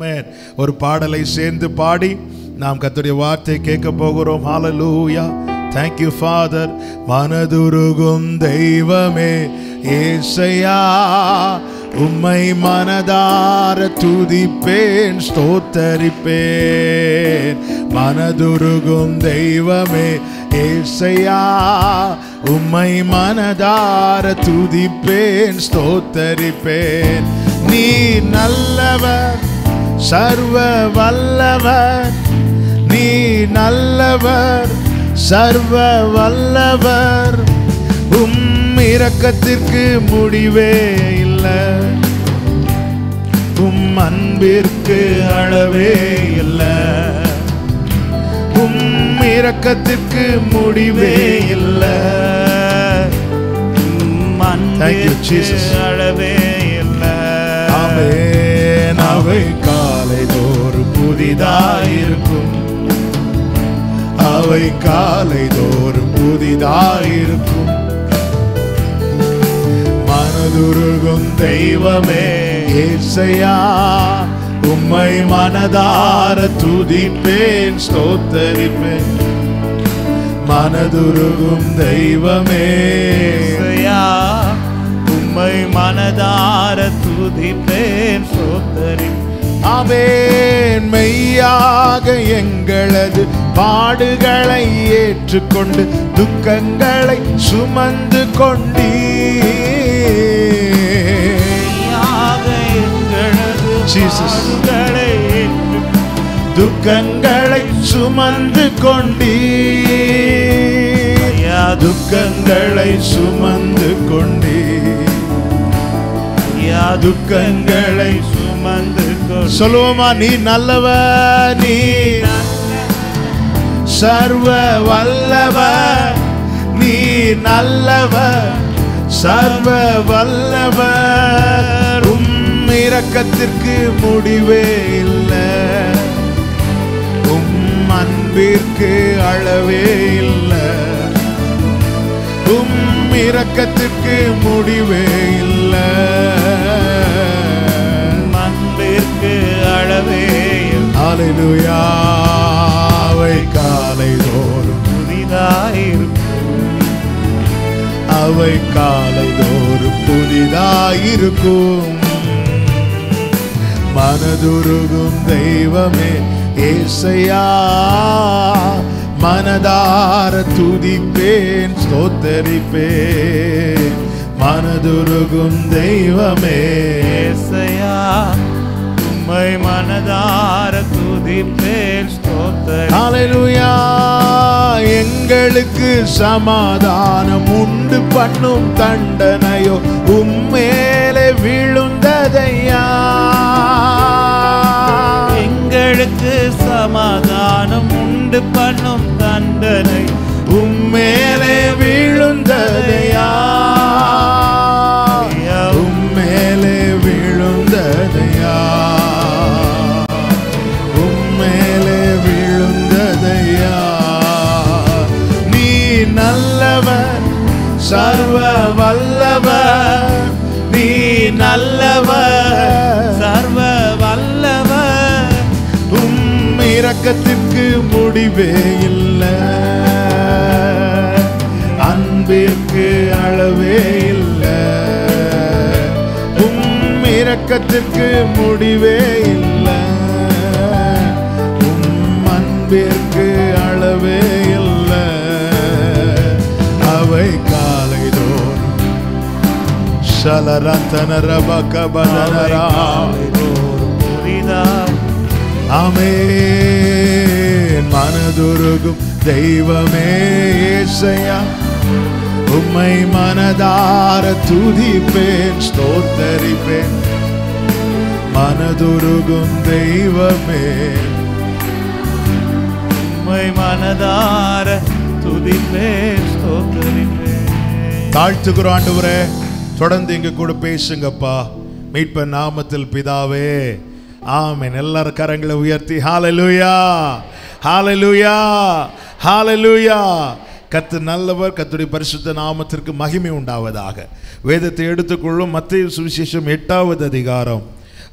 ஆமென் ஒரு பாடலை சேர்ந்து பாடி நாம் கர்த்தருடைய வார்த்தை கேட்க போகிறோம் ஹalleluya thank you father மனதுருகும் தெய்வமே ஏசையா உம்மை மனதார துதிப்பேன் ஸ்தோத்தரிப்பேன் மனதுருகும் தெய்வமே ஏசையா உம்மை மனதார துதிப்பேன் ஸ்தோத்தரிப்பேன் நீ நல்லவர் சர்வ வல்லவர் நீ நல்லவர் சர்வ வல்லவர் உம் இரக்கத்திற்கு முடிவே இல்லை உம் அன்பிற்கு அளவே இல்லை உம் இரக்கத்திற்கு முடிவே இல்லை Thank you, Jesus. அளவே இல்லை ஆமென் அவை காலை தோறும் புதிதாயிருக்கும் அவை காலை தோறும் புதிதாயிருக்கும் மனதுருகும் தெய்வமே ஏசையா உம்மை மனதார துதிப்பேன் ஸ்தோத்தரிப்பேன் மனதுருகும் தெய்வமே இசையா, உம்மை மனதார துதிப்பேன் சோத்தரி ஆமென் மெய்யாக எங்களது பாடுகளை ஏற்றுக்கொண்டு துக்கங்களை சுமந்து கொண்டீ எங்களது Jesus. பாடுகளை ஏற்று துக்கங்களை சுமந்து கொண்டீ ஐயா, துக்கங்களை சுமந்து கொண்டீ ஐயா, துக்கங்களை சுமந்து கொண்டு சொல்லுவோமா நீ நல்லவர் நீ சர்வ வல்லவர் நீ நல்லவர் சர்வ வல்லவர் உம் இரக்கத்திற்கு முடிவே இல்லை உம் அன்பிற்கு அளவே இல்லை உம் இரக்கத்திற்கு முடிவே இல்லை அன்பிற்கு அளவே ஹalleluya அவை காலை தோறும் புதிதாயிருக்கும் அவை காலை தோறும் புதிதாயிருக்கும் மனதுருகும் தெய்வமே ஏசையா மனதார துதிப்பேன் ஸ்தோத்தரிப்பேன் மனதுருகும் தெய்வமே ஏசையா உம்மை மனதார துதிப்பேன் ஸ்தோத்தரி ஹalleluya எங்களுக்கு சமாதானம் உண்டு பண்ணும் தண்டனையோ உம்மேலே விழுந்ததையா எங்களுக்கு சமாதானம் உண்டு பண்ணும் தண்டனை உம்மேலே விழுந்ததையா உம்மேலே விழுந்ததையா உம்மேலே விழுந்ததையா நீ நல்லவர் சர்வ வல்லவர் நீ நல்லவர் சர்வ வல்லவர் உம் இரக்கத்திற்கு முடிவே இல்லை அன்பிற்கு அளவே இல்லை உம் இரக்கத்திற்கு முடிவே இல்லை உம் அன்பிற்கு அளவே இல்லை அவை காலை தோறும் சலரத்தனரபகபதனரா புதிதாய் ஆமென் மனதுருகும் தெய்வமே ஏசையா உம்மை மனதார துதிப்பேன் ஸ்தோத்தரிப்பேன் மனதுருகும் தெய்வமே உம்மை மனதார துதிப்பேன் ஸ்தோத்தரிப்பேன் தாழ்த்துக்கிறோம் ஆண்டவரே தொடர்ந்து இங்க கூட பேசுங்கப்பா மீட்ப நாமத்தில் பிதாவே ஆமென் எல்லாரும் கரங்களை உயர்த்தி ஹalleluya ஹalleluya ஹalleluya கத்து நல்லவர் கத்துடைய பரிசுத்த நாமத்திற்கு மகிமை உண்டாவதாக வேதத்தை எடுத்துக்கொள்ளும் மத்திய சுவிசேஷம் எட்டாவது அதிகாரம்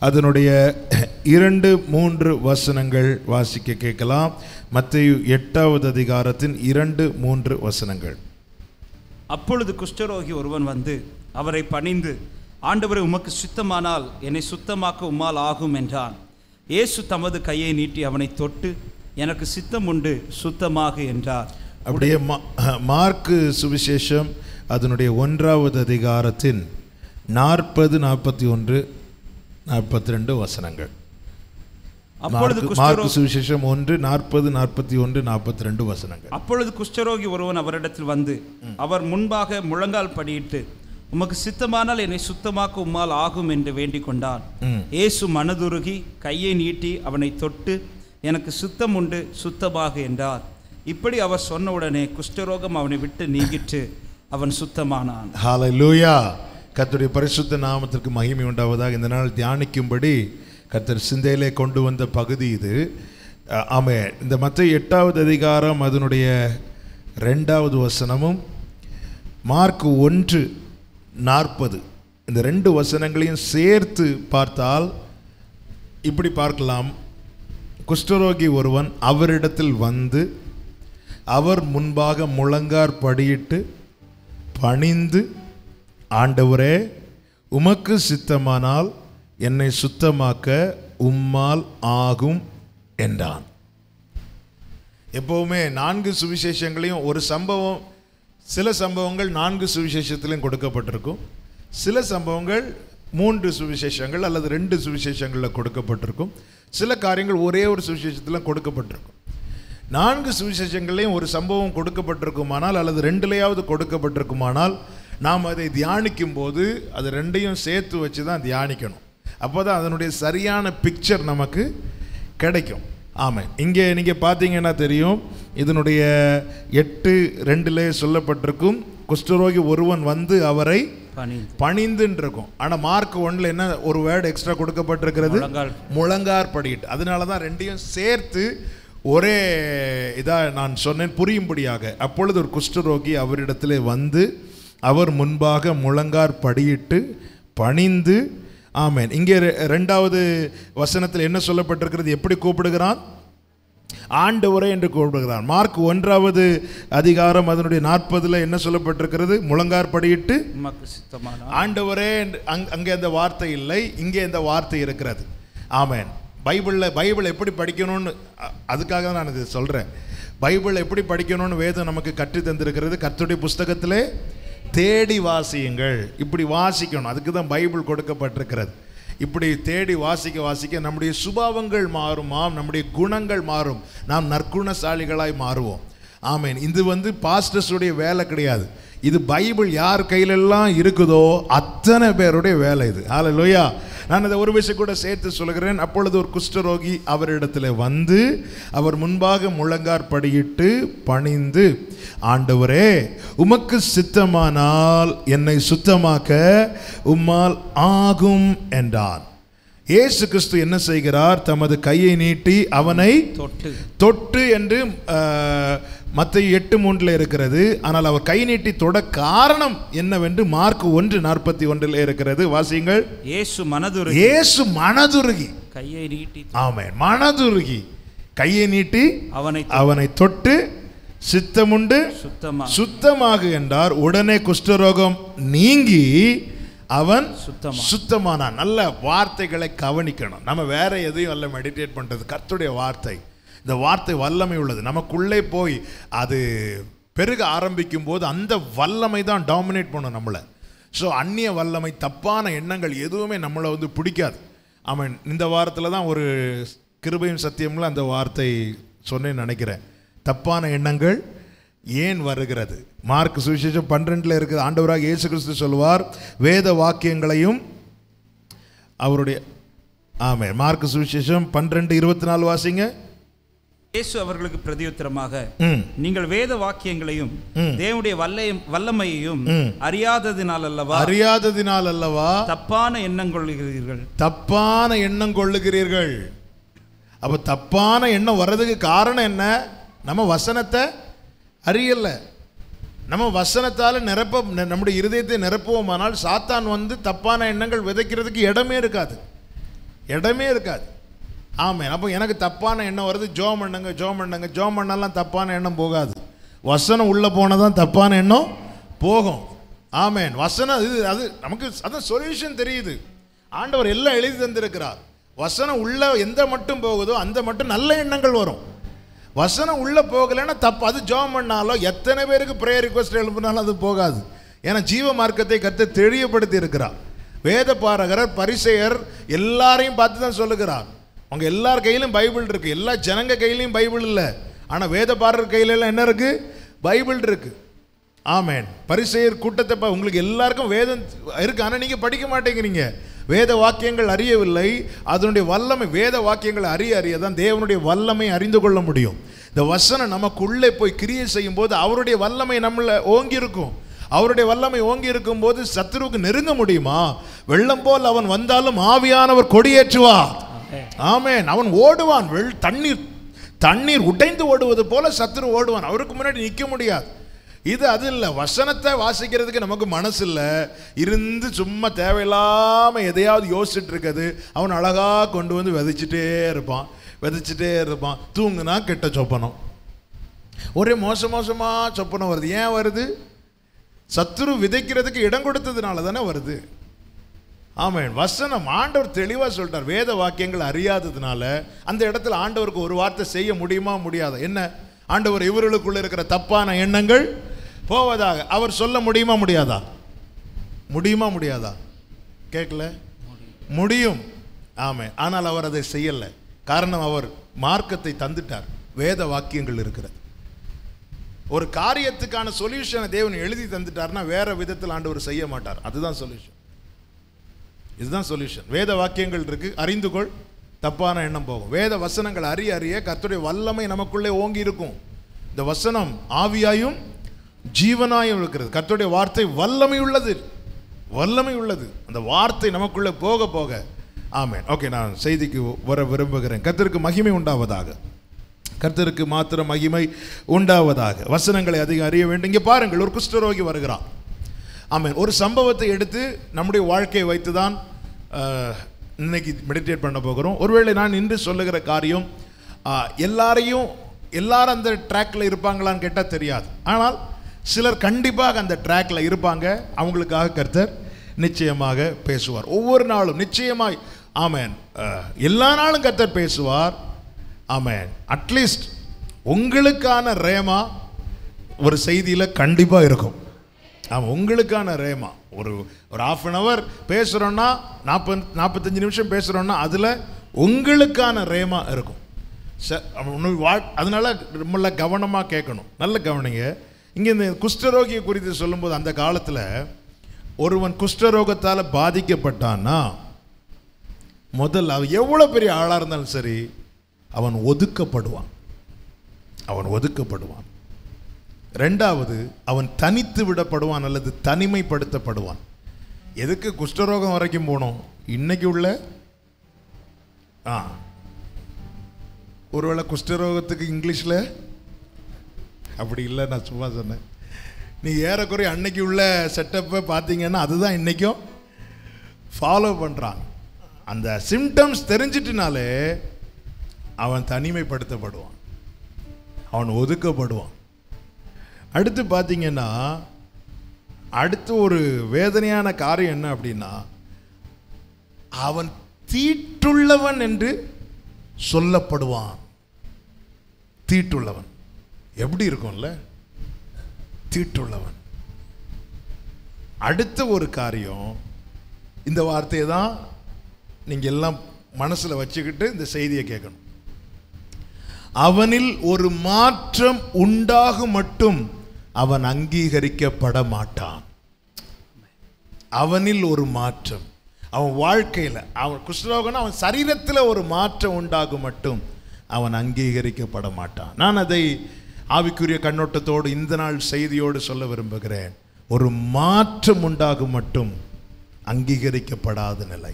அதனுடைய இரண்டு மூன்று வசனங்கள் வாசிக்க கேட்கலாம் மத்தேயு எட்டாவது அதிகாரத்தின் இரண்டு மூன்று வசனங்கள் அப்பொழுது குஷ்டரோகி ஒருவன் வந்து அவரை பணிந்து ஆண்டவரை உமக்கு சுத்தமானால் என்னை சுத்தமாக்க உம்மால் ஆகும் என்றான் இயேசு தமது கையை நீட்டி அவனை தொட்டு எனக்கு சித்தம் உண்டு சுத்தமாக என்றார் அப்படியே மா- மார்க்கு சுவிசேஷம் அதனுடைய ஒன்றாவது அதிகாரத்தின் நாற்பது நாற்பத்தி ஒன்று நாற்பத்தி ரெண்டு வசனங்கள் அப்பொழுது மார்க்கு- குஷ்டரோ மார்க்கு சுவிசேஷம் ஒன்று நாற்பது நாற்பத்தி ஒன்று நாற்பத்தி ரெண்டு வசனங்கள் அப்பொழுது குஷ்டரோகி ஒருவன் அவரிடத்தில் வந்து அவர் முன்பாக முழங்கால் படியிட்டு உமக்கு சித்தமானால் என்னை சுத்தமாக்க உம்மால் ஆகும் என்று வேண்டிக் கொண்டான் ம். இயேசு மனதுருகி கையை நீட்டி அவனை தொட்டு எனக்கு சுத்தம் உண்டு சுத்தமாக என்றார் இப்படி அவர் சொன்னவுடனே குஷ்டரோகம் அவனை விட்டு நீங்கிற்று அவன் சுத்தமானான் ஹalleluya கர்த்தருடைய பரிசுத்த நாமத்திற்கு மகிமை உண்டாவதாக இந்த நாள் தியானிக்கும்படி கர்த்தர் சிந்தையிலே கொண்டு வந்த பகுதி இது அஹ், ஆமே இந்த மற்ற எட்டாவது அதிகாரம் அதனுடைய ரெண்டாவது வசனமும் மார்க் ஒன்று நாற்பது இந்த ரெண்டு வசனங்களையும் சேர்த்து பார்த்தால் இப்படி பார்க்கலாம் குஷ்டரோகி ஒருவன் அவரிடத்தில் வந்து அவர் முன்பாக முழங்கார் படியிட்டு பணிந்து ஆண்டவரே உமக்கு சித்தமானால் என்னை சுத்தமாக்க உம்மால் ஆகும் என்றான் எப்பவுமே நான்கு சுவிசேஷங்களையும் ஒரு சம்பவம் சில சம்பவங்கள் நான்கு சுவிசேஷத்திலையும் கொடுக்கப்பட்டிருக்கும் சில சம்பவங்கள் மூன்று சுவிசேஷங்கள் அல்லது ரெண்டு சுவிசேஷங்களில் கொடுக்கப்பட்டிருக்கும் சில காரியங்கள் ஒரே ஒரு சுவிசேஷத்தில் கொடுக்கப்பட்டிருக்கும் நான்கு சுவிசேஷங்களையும் ஒரு சம்பவம் கொடுக்கப்பட்டிருக்குமானால் அல்லது ரெண்டுலையாவது கொடுக்கப்பட்டிருக்குமானால் நாம் அதை தியானிக்கும் போது அது ரெண்டையும் சேர்த்து வச்சு தான் தியானிக்கணும் அப்போ தான் அதனுடைய சரியான பிக்சர் நமக்கு கிடைக்கும் ஆமாம் இங்கே நீங்கள் பார்த்தீங்கன்னா தெரியும் இதனுடைய எட்டு ரெண்டிலே சொல்லப்பட்டிருக்கும் குஷ்டரோகி ஒருவன் வந்து அவரை பணிந்து பணிந்துன்னு இருக்கும் ஆனால் மார்க் ஒன்ல என்ன ஒரு வேர்டு எக்ஸ்ட்ரா கொடுக்கப்பட்டிருக்கிறது முழங்கால். முழங்கார் படியிட்டு அதனால தான் ரெண்டையும் சேர்த்து ஒரே இதாக நான் சொன்னேன் புரியும்படியாக அப்பொழுது ஒரு குஷ்டரோகி அவரிடத்திலே வந்து அவர் முன்பாக முழங்கார் படியிட்டு பணிந்து ஆமென் இங்கே ரெ- ரெண்டாவது வசனத்தில் என்ன சொல்லப்பட்டிருக்கிறது எப்படி கூப்பிடுகிறான் ஆண்டவரே என்று கூப்பிடுகிறான் மார்க் ஒன்றாவது அதிகாரம் அதனுடைய நாற்பதில் என்ன சொல்லப்பட்டிருக்கிறது முழங்கார் படியிட்டு உமக்கு சித்தமானால் ஆண்டவரே என்று அங் அங்கே அந்த வார்த்தை இல்லை இங்கே இந்த வார்த்தை இருக்கிறது ஆமென் பைபிளில் பைபிள் எப்படி படிக்கணும்னு அ- அதுக்காக தான் நான் இது சொல்கிறேன் பைபிள் எப்படி படிக்கணும்னு வேதம் நமக்கு கற்றுத் தந்திருக்கிறது கர்த்தருடைய புஸ்தகத்திலே தேடி வாசியுங்கள் இப்படி வாசிக்கணும் அதுக்கு தான் பைபிள் கொடுக்கப்பட்டிருக்கிறது இப்படி தேடி வாசிக்க வாசிக்க நம்முடைய சுபாவங்கள் மாறுமாம் நம்முடைய குணங்கள் மாறும் நாம் நற்குணசாலிகளாய் மாறுவோம் ஆமென் இது வந்து பாஸ்டர்ஸுடைய வேலை கிடையாது இது பைபிள் யார் கையிலெல்லாம் இருக்குதோ அத்தனை பேருடைய வேலை இது ஹalleluya நான் இதை ஒரு விஷயம் கூட சேர்த்து சொல்கிறேன் அப்பொழுது ஒரு குஷ்டரோகி அவரிடத்தில் வந்து அவர் முன்பாக முழங்கார் படியிட்டு பணிந்து ஆண்டவரே உமக்கு சித்தமானால் என்னை சுத்தமாக்க உம்மால் ஆகும் என்றான் இயேசு கிறிஸ்து என்ன செய்கிறார் தமது கையை நீட்டி அவனை தொட்டு தொட்டு என்று மற்ற எட்டு மூன்றில் இருக்கிறது ஆனால் அவர் கை நீட்டி தொட காரணம் என்னவென்று மார்க் ஒன்று நாற்பத்தி ஒன்றில் இருக்கிறது வாசியுங்கள் இயேசு மனதுரு இயேசு மனதுருகி கையை நீட்டி ஆமென் மனதுருகி கையை நீட்டி அவனை அவனை தொட்டு சித்தமுண்டு சுத்தமா சுத்தமாகு என்றார் உடனே குஷ்டரோகம் நீங்கி அவன் சுத்தமா சுத்தமானான் நல்ல வார்த்தைகளை கவனிக்கணும் நம்ம வேற எதையும் அல்ல மெடிடேட் பண்றது கர்த்தருடைய வார்த்தை இந்த வார்த்தை வல்லமை உள்ளது நமக்குள்ளே போய் அது பெருக ஆரம்பிக்கும் போது அந்த வல்லமை தான் டாமினேட் பண்ணும் நம்மளை ஸோ அந்நிய வல்லமை தப்பான எண்ணங்கள் எதுவுமே நம்மளை வந்து பிடிக்காது அவன் இந்த வாரத்தில் தான் ஒரு கிருபையும் சத்தியம்ல அந்த வார்த்தை சொன்னேன்னு நினைக்கிறேன் தப்பான எண்ணங்கள் ஏன் வருகிறது மார்க் சுவிசேஷம் பன்னிரெண்டில் இருக்குது ஆண்டவராக இயேசு கிறிஸ்து சொல்வார் வேத வாக்கியங்களையும் அவருடைய ஆமே மார்க் சுவிசேஷம் பன்னிரெண்டு இருபத்தி நாலு வாசிங்க இயேசு அவர்களுக்கு பிரதியுத்தரமாக ம் நீங்கள் வேத வாக்கியங்களையும் ம். தேவனுடைய வல்லையும் வல்லமையையும் ம். அறியாததினால் அல்லவா அறியாததினால் அல்லவா தப்பான எண்ணம் கொள்கிறீர்கள் தப்பான எண்ணம் கொள்ளுகிறீர்கள் அப்போ தப்பான எண்ணம் வர்றதுக்கு காரணம் என்ன நம்ம வசனத்தை அறியல நம்ம வசனத்தால் நிரப்ப ந- நம்முடைய இருதயத்தை நிரப்புவோமானால் சாத்தான் வந்து தப்பான எண்ணங்கள் விதைக்கிறதுக்கு இடமே இருக்காது இடமே இருக்காது ஆமாம் அப்போ எனக்கு தப்பான எண்ணம் வருது ஜோம் பண்ணுங்க ஜோம் பண்ணுங்க ஜோம் பண்ணலாம் தப்பான எண்ணம் போகாது வசனம் உள்ளே போனால் தான் தப்பான எண்ணம் போகும் ஆமேன் வசனம் இது அது நமக்கு அதான் சொல்யூஷன் தெரியுது ஆண்டவர் எல்லாம் எழுதி தந்திருக்கிறார் வசனம் உள்ள எந்த மட்டும் போகுதோ அந்த மட்டும் நல்ல எண்ணங்கள் வரும் வசனம் உள்ள போகலைன்னா தப்பு அது ஜோம் பண்ணாலும் எத்தனை பேருக்கு ப்ரேயர் ரிக்வஸ்ட் எழுப்பினாலும் அது போகாது ஏன்னா ஜீவ மார்க்கத்தை கத்து தெளிவுபடுத்தி இருக்கிறார் வேத பாரகர் பரிசெயர் எல்லாரையும் பார்த்து தான் சொல்லுகிறார் அவங்க எல்லார் கையிலும் பைபிள் இருக்கு எல்லா ஜனங்க கையிலையும் பைபிள் இல்லை ஆனால் வேத பாரகர் கையில எல்லாம் என்ன இருக்கு பைபிள் இருக்கு ஆமேன் பரிசெயர் கூட்டத்தை பா- உங்களுக்கு எல்லாருக்கும் வேதம் இருக்கு ஆனால் நீங்கள் படிக்க மாட்டேங்கிறீங்க வேத வாக்கியங்கள் அறியவில்லை அதனுடைய வல்லமை வேத வாக்கியங்கள் அறிய அறிய தான் தேவனுடைய வல்லமை அறிந்து கொள்ள முடியும் இந்த வசனம் நமக்குள்ளே போய் கிரியை செய்யும் போது அவருடைய வல்லமை நம்மள ஓங்கி இருக்கும் அவருடைய வல்லமை ஓங்கி இருக்கும் போது சத்துருவுக்கு நெருங்க முடியுமா வெள்ளம் போல் அவன் வந்தாலும் ஆவியானவர் கொடியேற்றுவார் ஆமென் அவன் ஓடுவான் வெள் தண்ணீர் தண்ணீர் உடைந்து ஓடுவது போல சத்துரு ஓடுவான் அவருக்கு முன்னாடி நிற்க முடியாது இது அது இல்லை வசனத்தை வாசிக்கிறதுக்கு நமக்கு மனசு இல்லை இருந்து சும்மா தேவையில்லாமல் எதையாவது யோசிச்சுட்டு இருக்குது அவன் அழகாக கொண்டு வந்து விதைச்சிட்டே இருப்பான் விதைச்சிட்டே இருப்பான் தூங்குனா கெட்ட சொப்பனம் ஒரே மோச மோசமாக சொப்பனம் வருது ஏன் வருது சத்துரு விதைக்கிறதுக்கு இடம் கொடுத்ததுனால தானே வருது ஆமென் வசனம் ஆண்டவர் தெளிவாக சொல்லிட்டார் வேத வாக்கியங்கள் அறியாததுனால அந்த இடத்துல ஆண்டவருக்கு ஒரு வார்த்தை செய்ய முடியுமா முடியாதா என்ன ஆண்டவர் இவர்களுக்குள்ள இருக்கிற தப்பான எண்ணங்கள் போவதாக அவர் சொல்ல முடியுமா முடியாதா முடியுமா முடியாதா கேட்கல முடியும் ஆமே ஆனால் அவர் அதை செய்யலை காரணம் அவர் மார்க்கத்தை தந்துட்டார் வேத வாக்கியங்கள் இருக்கிறது ஒரு காரியத்துக்கான சொல்யூஷனை தேவன் எழுதி தந்துட்டார்னா வேற விதத்தில் ஆண்டவர் செய்ய மாட்டார் அதுதான் சொல்யூஷன் இதுதான் சொல்யூஷன் வேத வாக்கியங்கள் இருக்கு அறிந்து கொள் தப்பான எண்ணம் போகும் வேத வசனங்கள் அறிய அறிய கர்த்தருடைய வல்லமை நமக்குள்ளே ஓங்கி இருக்கும் இந்த வசனம் ஆவியாயும் ஜீவனாயும் இருக்கிறது கர்த்தருடைய வார்த்தை வல்லமை உள்ளது வல்லமை உள்ளது அந்த வார்த்தை நமக்குள்ளே போக போக ஆமென் ஓகே நான் செய்திக்கு வர விரும்புகிறேன் கர்த்தருக்கு மகிமை உண்டாவதாக கர்த்தருக்கு மாத்திர மகிமை உண்டாவதாக வசனங்களை அதிகம் அறிய வேண்டும் இங்கே பாருங்கள் ஒரு குஷ்டரோகி வருகிறான் ஆமென் ஒரு சம்பவத்தை எடுத்து நம்முடைய வாழ்க்கையை வைத்து தான் அஹ், இன்னைக்கு மெடிடேட் பண்ண போகிறோம் ஒருவேளை நான் இன்று சொல்லுகிற காரியம் அஹ், எல்லாரையும் எல்லாரும் அந்த ட்ராக்ல இருப்பாங்களான்னு கேட்டால் தெரியாது ஆனால் சிலர் கண்டிப்பாக அந்த ட்ராக்ல இருப்பாங்க அவங்களுக்காக கர்த்தர் நிச்சயமாக பேசுவார் ஒவ்வொரு நாளும் நிச்சயமாய் ஆமென் அஹ், எல்லா நாளும் கர்த்தர் பேசுவார் ஆமென் அட்லீஸ்ட் உங்களுக்கான ரேமா ஒரு செய்தியில் கண்டிப்பாக இருக்கும் ஆமாம் உங்களுக்கான ரேமா ஒரு ஒரு ஆஃப் அன் ஹவர் பேசுகிறோன்னா நாற்பது நாற்பத்தஞ்சு நிமிஷம் பேசுகிறோன்னா அதில் உங்களுக்கான ரேமா இருக்கும் ச ஒன்று வா அதனால ரொம்ப கவனமாக கேட்கணும் நல்ல கவனிங்க இங்கே இந்த குஷ்டரோகியை குறித்து சொல்லும்போது அந்த காலத்தில் ஒருவன் குஷ்டரோகத்தால் பாதிக்கப்பட்டான்னா முதல்ல அவன் எவ்வளோ பெரிய ஆளாக இருந்தாலும் சரி அவன் ஒதுக்கப்படுவான் அவன் ஒதுக்கப்படுவான் ரெண்டாவது அவன் தனித்து விடப்படுவான் அல்லது தனிமைப்படுத்தப்படுவான் எதுக்கு குஷ்டரோகம் வரைக்கும் போனோம் இன்னைக்கு உள்ள ஆ ஒருவேளை குஷ்டரோகத்துக்கு இங்கிலீஷில் அப்படி இல்லை நான் சும்மா சொன்னேன் நீ ஏறக்குறைய அன்னைக்கு உள்ள செட்டப்பை பார்த்தீங்கன்னா அதுதான் இன்றைக்கும் ஃபாலோ பண்ணுறான் அந்த சிம்டம்ஸ் தெரிஞ்சிட்டுனாலே அவன் தனிமைப்படுத்தப்படுவான் அவன் ஒதுக்கப்படுவான் அடுத்து பார்த்தீங்கன்னா அடுத்து ஒரு வேதனையான காரியம் என்ன அப்படின்னா அவன் தீட்டுள்ளவன் என்று சொல்லப்படுவான் தீட்டுள்ளவன் எப்படி இருக்கும்ல தீட்டுள்ளவன் அடுத்த ஒரு காரியம் இந்த வார்த்தையை தான் நீங்கள் எல்லாம் மனசில் வச்சுக்கிட்டு இந்த செய்தியை கேட்கணும் அவனில் ஒரு மாற்றம் உண்டாகும் மட்டும் அவன் அங்கீகரிக்கப்பட மாட்டான் அவனில் ஒரு மாற்றம் அவன் வாழ்க்கையில் அவன் குஷ்டரோகனா அவன் சரீரத்தில் ஒரு மாற்றம் உண்டாகும் மட்டும் அவன் அங்கீகரிக்கப்பட மாட்டான் நான் அதை ஆவிக்குரிய கண்ணோட்டத்தோடு இந்த நாள் செய்தியோடு சொல்ல விரும்புகிறேன் ஒரு மாற்றம் உண்டாகும் மட்டும் அங்கீகரிக்கப்படாத நிலை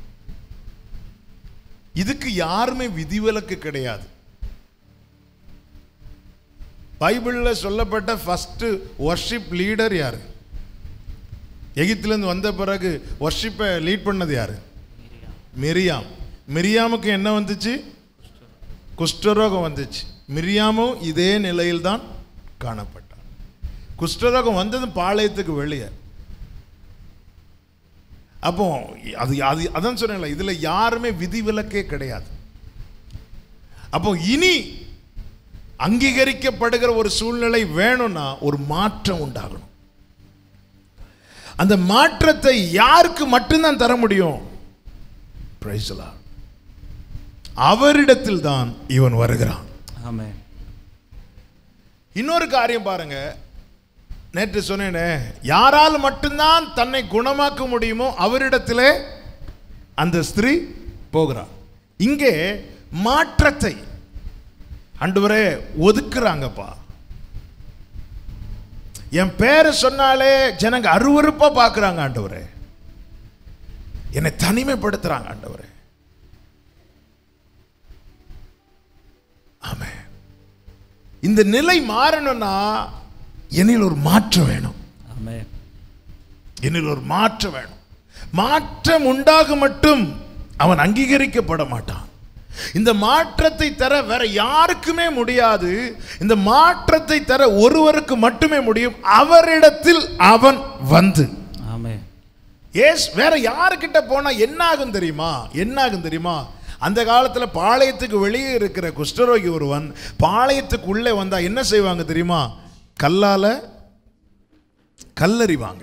இதுக்கு யாருமே விதிவிலக்கு கிடையாது பைபிளில் சொல்லப்பட்ட ஃபஸ்ட்டு ஒர்ஷிப் லீடர் யார் எகிப்திலேருந்து வந்த பிறகு ஒர்ஷிப்பை லீட் பண்ணது யார் மிரியாம் மிரியாமுக்கு என்ன வந்துச்சு குஷ்டரோகம் வந்துச்சு மிரியாமும் இதே நிலையில்தான் காணப்பட்டார் குஷ்டரோகம் வந்ததும் பாளையத்துக்கு வெளியே அப்போ அது அது அதான் சொன்னேன்ல இதுல யாருமே விதிவிலக்கே கிடையாது அப்போ இனி அங்கீகரிக்கப்படுகிற ஒரு சூழ்நிலை வேணும்னா ஒரு மாற்றம் உண்டாகணும் அந்த மாற்றத்தை யாருக்கு மட்டும்தான் தர முடியும் Praise the Lord. அவரிடத்தில் தான் இவன் வருகிறான் ஆமென் இன்னொரு காரியம் பாருங்க நேற்று சொன்னேனே யாரால் மட்டும்தான் தன்னை குணமாக்க முடியுமோ அவரிடத்திலே அந்த ஸ்திரீ போகிறார் இங்கே மாற்றத்தை ஆண்டவரே ஒதுக்குறாங்கப்பா என் பேரை சொன்னாலே ஜனங்க அருவருப்பா பார்க்குறாங்க ஆண்டவரே என்னை தனிமைப்படுத்துறாங்க ஆண்டவரே ஆமென் இந்த நிலை மாறணும்னா என்னில் ஒரு மாற்றம் வேணும் ஆமென் என்னில் ஒரு மாற்றம் வேணும் மாற்றம் உண்டாக மட்டும் அவன் அங்கீகரிக்கப்பட மாட்டான் இந்த மாற்றத்தை தர வேற யாருக்குமே முடியாது இந்த மாற்றத்தை தர ஒருவருக்கு மட்டுமே முடியும் அவரிடத்தில் அவன் வந்து ஆமென் ஏஸ் வேற யாருக்கிட்ட போனா என்ன ஆகும் தெரியுமா என்ன ஆகும் தெரியுமா அந்த காலத்துல பாளையத்துக்கு வெளியே இருக்கிற குஷ்டரோகி ஒருவன் பாளையத்துக்கு உள்ளே வந்தா என்ன செய்வாங்க தெரியுமா கல்லால கல்லறிவாங்க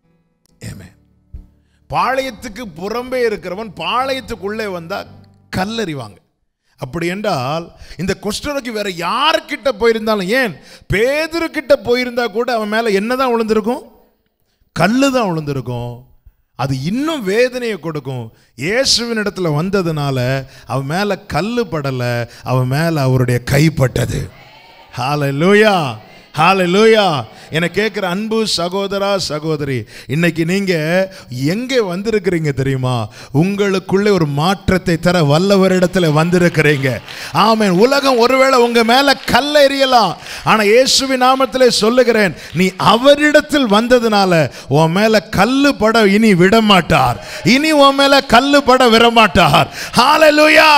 ஏமே பாளையத்துக்கு புறம்பே இருக்கிறவன் பாளையத்துக்குள்ளே வந்தா கல்லறிவாங்க அப்படி என்றால் இந்த குஷ்டரோகி வேற யாருக்கிட்ட போயிருந்தாலும் ஏன் பேதுருக்கிட்ட போயிருந்தா கூட அவன் மேல என்னதான் விழுந்திருக்கும் கல்லு தான் விழுந்திருக்கும் அது இன்னும் வேதனையை கொடுக்கும் இயேசுவின் இடத்துல வந்ததுனால அவன் மேல கல்லு படலை அவன் மேல அவருடைய கை பட்டது ஹalleluya ஹalleluya என கேட்குற அன்பு சகோதரா சகோதரி இன்னைக்கு நீங்க எங்கே வந்திருக்கிறீங்க தெரியுமா உங்களுக்குள்ளே ஒரு மாற்றத்தை தர வல்லவரிடத்துல வந்திருக்கிறீங்க ஆமென் உலகம் ஒருவேளை உங்க மேல கல்ல எறியலாம் ஆனா இயேசுவின் நாமத்திலே சொல்லுகிறேன் நீ அவரிடத்தில் வந்ததுனால உன் மேல கல்லு பட இனி விட மாட்டார் இனி உன் மேல கல்லு பட விட மாட்டார் ஹalleluya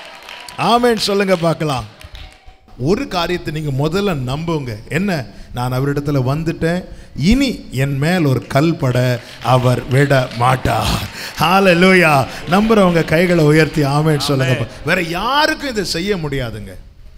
ஆமென் சொல்லுங்க பார்க்கலாம் ஒரு காரியத்தை நீங்க முதல்ல நம்புங்க என்ன நான் அவரிடத்துல வந்துட்டேன் இனி என் மேல் ஒரு கல் பட அவர் விட மாட்டார் ஹalleluya நம்புறவங்க கைகளை உயர்த்தி ஆமென் சொல்லுங்க வேற யாருக்கும் இதை செய்ய முடியாதுங்க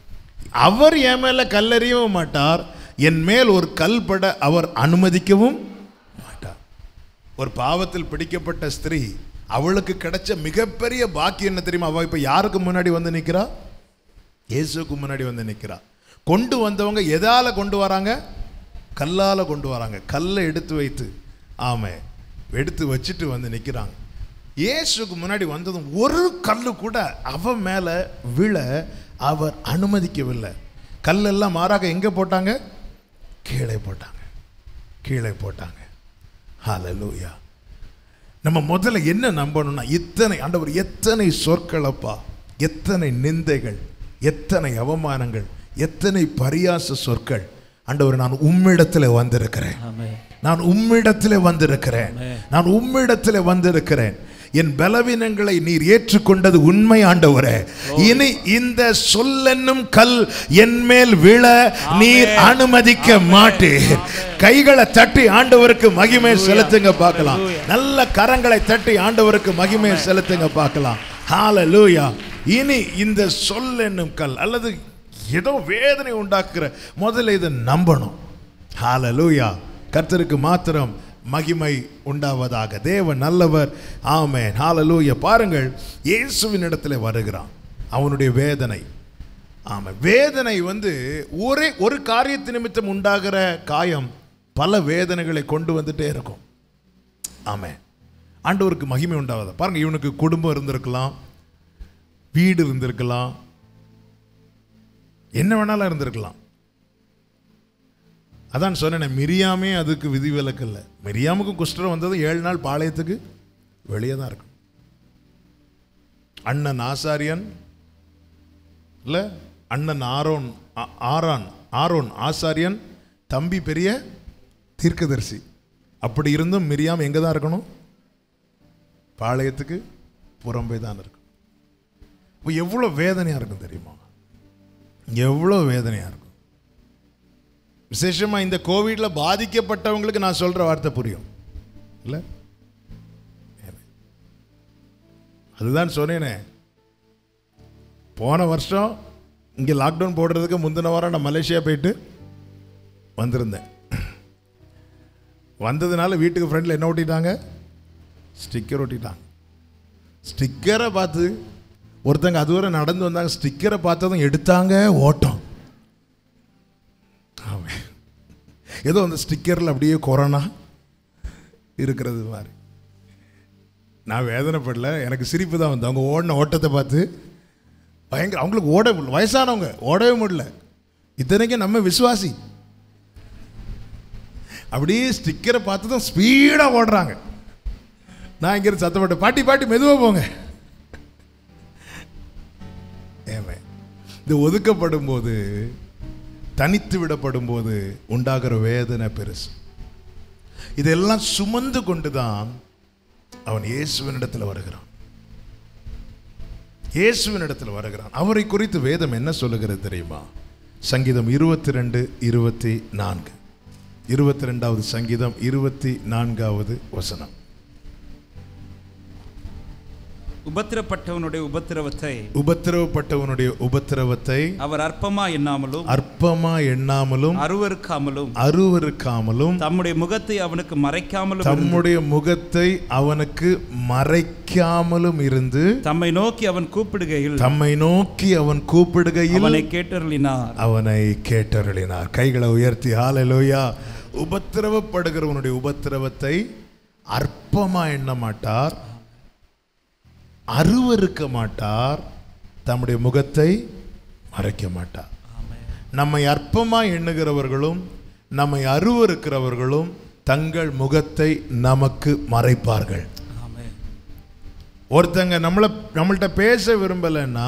அவர் என் மேல கல்லறியவும் மாட்டார் என் மேல் ஒரு கல் பட அவர் அனுமதிக்கவும் மாட்டார் ஒரு பாவத்தில் பிடிக்கப்பட்ட ஸ்திரீ அவளுக்கு கிடைச்ச மிகப்பெரிய பாக்கியம் என்ன தெரியுமா அவ இப்ப யாருக்கு முன்னாடி வந்து நிக்கிறா இயேசுக்கு முன்னாடி வந்து நிக்கிறா கொண்டு வந்தவங்க எதால கொண்டு வராங்க கல்லால கொண்டு வராங்க கல்லை எடுத்து வைத்து ஆமே எடுத்து வச்சுட்டு வந்து நிக்கிறாங்க இயேசுக்கு முன்னாடி வந்ததும் ஒரு கல்லு கூட அவ மேல விழ அவர் அனுமதிக்கவில்லை கல்லெல்லாம் மாறாக எங்க போட்டாங்க கீழே போட்டாங்க கீழே போட்டாங்க ஹalleluya நம்ம முதல்ல என்ன நம்பணும்னா இத்தனை ஆண்டவர் எத்தனை சொற்களப்பா எத்தனை நிந்தைகள் எத்தனை அவமானங்கள் எத்தனை பரியாச சொற்கள் ஆண்டவர் நான் உம்மிடத்தில் வந்திருக்கிறேன் ஆமென் நான் உம்மிடத்தில் வந்திருக்கிறேன் நான் உம்மிடத்தில் வந்திருக்கிறேன் என் பலவீனங்களை நீர் ஏற்றுக்கொண்டது உண்மை ஆண்டவரே இனி இந்த சொல்லென்னும் கல் என் மேல் விழ நீர் அனுமதிக்க மாட்டீர் கைகளை தட்டி ஆண்டவருக்கு மகிமை செலுத்துங்க பார்க்கலாம் நல்ல கரங்களை தட்டி ஆண்டவருக்கு மகிமை செலுத்துங்க பார்க்கலாம் ஹalleluya இனி இந்த சொல் என்னும் கல் அல்லது ஏதோ வேதனை உண்டாக்குற முதல்ல இதை நம்பணும் ஹalleluya கர்த்தருக்கு மாத்திரம் மகிமை உண்டாவதாக தேவன் நல்லவர் ஆமென் ஹalleluya பாருங்கள் இயேசுவின் இடத்துல வருகிறான் அவனுடைய வேதனை ஆமாம் வேதனை வந்து ஒரே ஒரு காரியத்து நிமித்தம் உண்டாகிற காயம் பல வேதனைகளை கொண்டு வந்துட்டே இருக்கும் ஆமென் ஆண்டவருக்கு மகிமை உண்டாவதா பாருங்க இவனுக்கு குடும்பம் இருந்திருக்கலாம் வீடு இருந்திருக்கலாம் என்ன வேணாலும் இருந்திருக்கலாம் அதான் சொன்னேன் மிரியாமே அதுக்கு விதிவிலக்கு இல்லை மிரியாமுக்கும் குஷ்டரம் வந்தது ஏழு நாள் பாளையத்துக்கு வெளியே தான் இருக்கும் அண்ணன் ஆசாரியன் இல்லை அண்ணன் ஆரோன் ஆ- ஆரான் ஆரோன் ஆசாரியன் தம்பி பெரிய தீர்க்கதரிசி அப்படி இருந்தும் மிரியாம் எங்கே தான் இருக்கணும் பாளையத்துக்கு புறம்பே தான் இருக்கும் இப்போ எவ்வளோ வேதனையாக இருக்கும் தெரியுமா எவ்வளோ வேதனையாக இருக்கும் விசேஷமாக இந்த கோவிடில் பாதிக்கப்பட்டவங்களுக்கு நான் சொல்கிற வார்த்தை புரியும் இல்லை அதுதான் சொன்னேனே போன வருஷம் இங்கே லாக்டவுன் போடுறதுக்கு முந்தின வாரம் நான் மலேசியா போயிட்டு வந்திருந்தேன் வந்ததுனால வீட்டுக்கு ஃப்ரெண்டில் என்ன ஒட்டிட்டாங்க ஸ்டிக்கர் ஒட்டிட்டாங்க ஸ்டிக்கரை பார்த்து ஒருத்தங்க அதுவரை நடந்து வந்தாங்க ஸ்டிக்கரை பார்த்ததும் எடுத்தாங்க ஓட்டம் ஆமாம் ஏதோ அந்த ஸ்டிக்கரில் அப்படியே கொரோனா இருக்கிறது மாதிரி நான் வேதனைப்படல எனக்கு சிரிப்பு தான் வந்து அவங்க ஓடின ஓட்டத்தை பார்த்து பயங்கர அவங்களுக்கு ஓட முடியல வயசானவங்க ஓடவே முடியல இத்தனைக்கும் நம்ம விசுவாசி அப்படியே ஸ்டிக்கரை பார்த்து தான் ஸ்பீடாக ஓடுறாங்க நான் இங்கிருந்து சத்தப்பட்டு பாட்டி பாட்டி மெதுவாக போங்க ஏமே இது ஒதுக்கப்படும் போது தனித்து விடப்படும் போது உண்டாகிற வேதனை பெருசு இதெல்லாம் சுமந்து கொண்டு தான் அவன் இயேசுவனிடத்தில் வருகிறான் இயேசுவனிடத்தில் வருகிறான் அவரை குறித்து வேதம் என்ன சொல்லுகிறது தெரியுமா சங்கீதம் இருபத்தி ரெண்டு இருபத்தி நான்கு இருபத்தி ரெண்டாவது சங்கீதம் இருபத்தி நான்காவது வசனம் உபத்திரப்பட்டவனுடைய உபத்திரவத்தை உபத்திரவப்பட்டவனுடைய உபத்திரவத்தை அவர் அற்பமா எண்ணாமலும் அற்பமா எண்ணாமலும் அருவருக்காமலும் அருவருக்காமலும் தம்முடைய முகத்தை அவனுக்கு மறைக்காமலும் இருந்து, தம்முடைய முகத்தை அவனுக்கு மறைக்காமலும் இருந்து தம்மை நோக்கி அவன் கூப்பிடுகையில் தம்மை நோக்கி அவன் கூப்பிடுகையில் அவனை கேட்டருளினார் அவனை கேட்டருளினார் கைகளை உயர்த்தி ஹalleluya உபத்திரவப்படுகிறவனுடைய உபத்திரவத்தை அற்பமா எண்ண மாட்டார் அருவருக்க மாட்டார் தம்முடைய முகத்தை மறைக்க மாட்டார் நம்மை அற்பமா எண்ணுகிறவர்களும் நம்மை அருவருக்கிறவர்களும் தங்கள் முகத்தை நமக்கு மறைப்பார்கள் ஆமென். ஒருத்தங்க நம்மளை நம்மள்ட்ட பேச விரும்பலைன்னா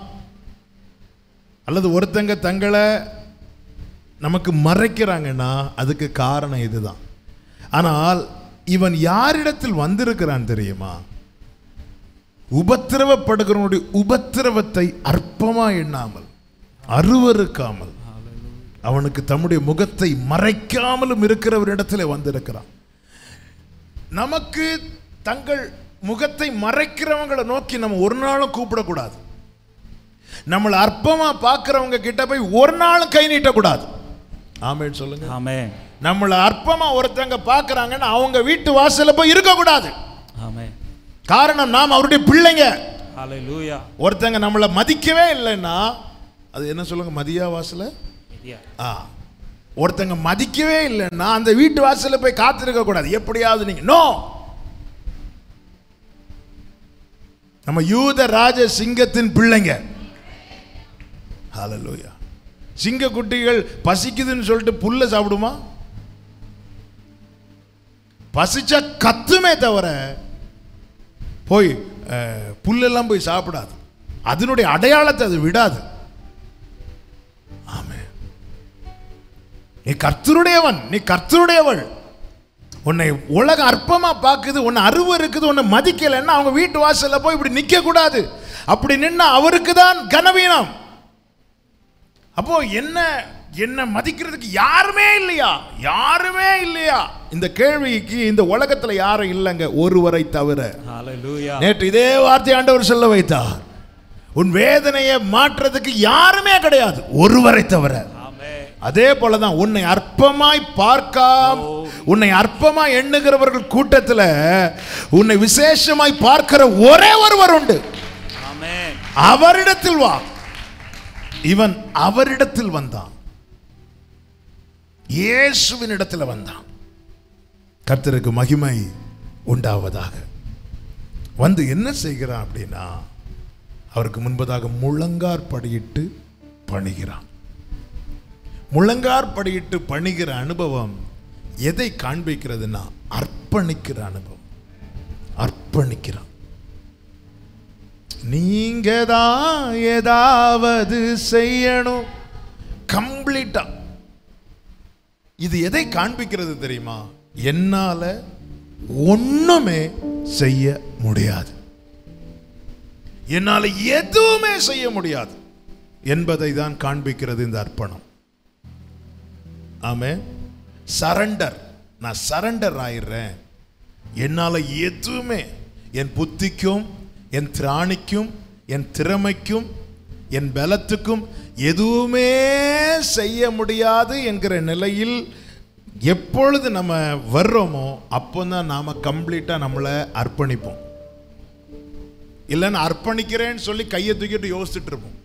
அல்லது ஒருத்தங்க தங்களை நமக்கு மறைக்கிறாங்கன்னா அதுக்கு காரணம் இதுதான் ஆனால் இவன் யாரிடத்தில் வந்திருக்கிறான் தெரியுமா உபத்திரவப்படுகிறவனுடைய உபத்திரவத்தை அற்பமா எண்ணாமல் அருவருக்காமல் அவனுக்கு தம்முடைய முகத்தை மறைக்காமலும் இருக்கிறவரிடத்தில் வந்திருக்கிறான் நமக்கு தங்கள் முகத்தை மறைக்கிறவங்களை நோக்கி நம்ம ஒரு நாளும் கூப்பிடக்கூடாது நம்மளை அற்பமா பார்க்கிறவங்க கிட்ட போய் ஒரு நாளும் கை நீட்டக்கூடாது ஆமேன்னு சொல்லுங்க ஆமென் நம்மளை அற்பமா ஒருத்தங்க பார்க்கறாங்கன்னா அவங்க வீட்டு வாசல்ல போய் இருக்கக்கூடாது ஆமென் காரணம் நாம் அவருடைய பிள்ளைங்க ஹalleluya ஒருத்தங்க நம்மளை மதிக்கவே இல்லைன்னா அது என்ன சொல்லுங்க மதியா வாசல இதியா ஆ ஒருத்தங்க மதிக்கவே இல்லைன்னா அந்த வீட்டு வாசல்ல போய் காத்திருக்க கூடாது எப்படியாவது நீங்க நோ நம்ம யூத ராஜ சிங்கத்தின் பிள்ளைங்க ஹalleluya சிங்க குட்டிகள் பசிக்குதுன்னு சொல்லிட்டு புல்ல சாப்பிடுமா பசிச்சா கத்துமே தவிர போய் அஹ், புல்லெல்லாம் போய் சாப்பிடாது அதனுடைய அடையாளத்தை அது விடாது ஆமென் நீ கர்த்தருடையவன் நீ கர்த்தருடையவள் உன்னை உலகம் அற்பமா பார்க்குது உன்னை அருவ இருக்குது உன்னை மதிக்கலைன்னா அவங்க வீட்டு வாசல்ல போய் இப்படி நிக்க கூடாது அப்படி நின்னா அவருக்கு தான் கனவீனம் அப்போ என்ன என்ன மதிக்கிறதுக்கு யாருமே இல்லையா யாருமே இல்லையா இந்த கேள்விக்கு இந்த உலகத்துல யாரும் இல்லைங்க ஒருவரை தவிர ஹalleluya நேற்று இதே வார்த்தை ஆண்டவர் சொல்ல வைத்தார் உன் வேதனையை மாற்றுறதுக்கு யாருமே கிடையாது ஒருவரை தவிர ஆமென் அதே போலதான் உன்னை அற்பமாய் பார்க்காம உன்னை அற்பமாய் எண்ணுகிறவர்கள் கூட்டத்தில் உன்னை விசேஷமாய் பார்க்கிற ஒரே ஒருவர் உண்டு ஆமென் அவரிடத்தில் வா இவன் அவரிடத்தில் வந்தான் இயேசுவின் இடத்துல வந்தான் கர்த்தருக்கு மகிமை உண்டாவதாக வந்து என்ன செய்கிறான் அப்படின்னா அவருக்கு முன்பதாக முழங்கார் படியிட்டு பணிகிறான் முழங்கார் படியிட்டு பணிகிற அனுபவம் எதை காண்பிக்கிறதுனா அர்ப்பணிக்கிற அனுபவம் அர்ப்பணிக்கிறான் நீங்க தான் ஏதாவது செய்யணும் கம்ப்ளீட்டா இது எதை காண்பிக்கிறது தெரியுமா என்னால ஒண்ணுமே செய்ய முடியாது என்னால் எதுவுமே செய்ய முடியாது என்பதை தான் காண்பிக்கிறது இந்த அர்ப்பணம் ஆமே சரண்டர் நான் சரண்டர் ஆயிடுறேன் என்னால் எதுவுமே என் புத்திக்கும் என் திராணிக்கும் என் திறமைக்கும் என் பலத்துக்கும் எதுவுமே செய்ய முடியாது என்கிற நிலையில் எப்பொழுது நம்ம வர்றோமோ அப்போ தான் நாம் கம்ப்ளீட்டாக நம்மளை அர்ப்பணிப்போம் இல்லைன்னு அர்ப்பணிக்கிறேன்னு சொல்லி கையை தூக்கிட்டு யோசிச்சுட்டு இருப்போம்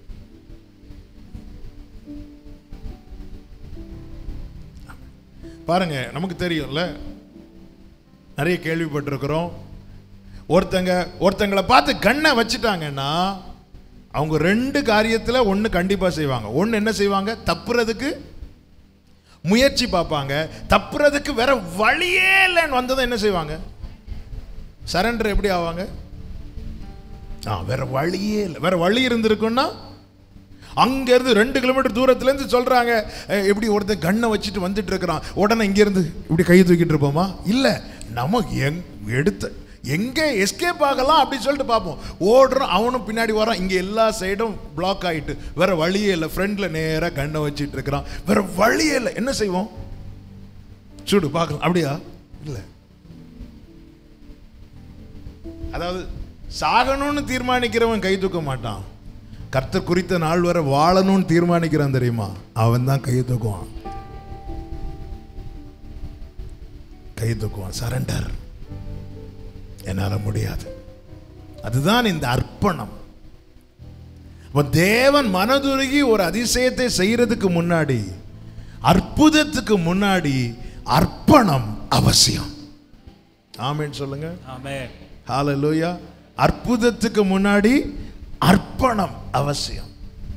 பாருங்க நமக்கு தெரியும்ல நிறைய கேள்விப்பட்டிருக்கிறோம் ஒருத்தங்க ஒருத்தங்களை பார்த்து கண்ணை வச்சுட்டாங்கன்னா அவங்க ரெண்டு காரியத்தில் ஒன்று கண்டிப்பாக செய்வாங்க ஒன்று என்ன செய்வாங்க தப்புறதுக்கு முயற்சி பார்ப்பாங்க தப்புறதுக்கு வேற வழியே இல்லைன்னு வந்ததும் என்ன செய்வாங்க சரண்டர் எப்படி ஆவாங்க ஆ வேற வழியே இல்லை வேற வழி இருந்திருக்குன்னா அங்கேருந்து ரெண்டு கிலோமீட்டர் தூரத்துலேருந்து சொல்கிறாங்க எப்படி ஒருத்தன் கண்ணை வச்சுட்டு வந்துட்டு இருக்கிறான் உடனே இங்கேருந்து இப்படி கை தூக்கிட்டு இருப்போமா இல்லை நம்ம எங் எடுத்த எங்கே எஸ்கேப் ஆகலாம் அப்படின்னு சொல்லிட்டு பார்ப்போம் ஓடுறோம் அவனும் பின்னாடி வரான் இங்கே எல்லா சைடும் பிளாக் ஆகிட்டு வேற வழியே இல்லை ஃப்ரெண்டில் நேராக கண்ணை வச்சுட்டு இருக்கிறான் வேற வழியே இல்லை என்ன செய்வோம் சுடு பார்க்கலாம் அப்படியா இல்லை அதாவது சாகணும்னு தீர்மானிக்கிறவன் கை தூக்க மாட்டான் கர்த்தர் குறித்த நாள் வரை வாழணும்னு தீர்மானிக்கிறான் தெரியுமா அவன் தான் கை தூக்குவான் கை தூக்குவான் சரண்டர் என்னால் முடியாது அதுதான் இந்த அர்ப்பணம் அப்ப தேவன் மனதுருகி ஒரு அதிசயத்தை செய்யறதுக்கு முன்னாடி அற்புதத்துக்கு முன்னாடி அர்ப்பணம் அவசியம் ஆமேன்னு சொல்லுங்க ஆமென் ஹalleluya அற்புதத்துக்கு முன்னாடி அர்ப்பணம் அவசியம்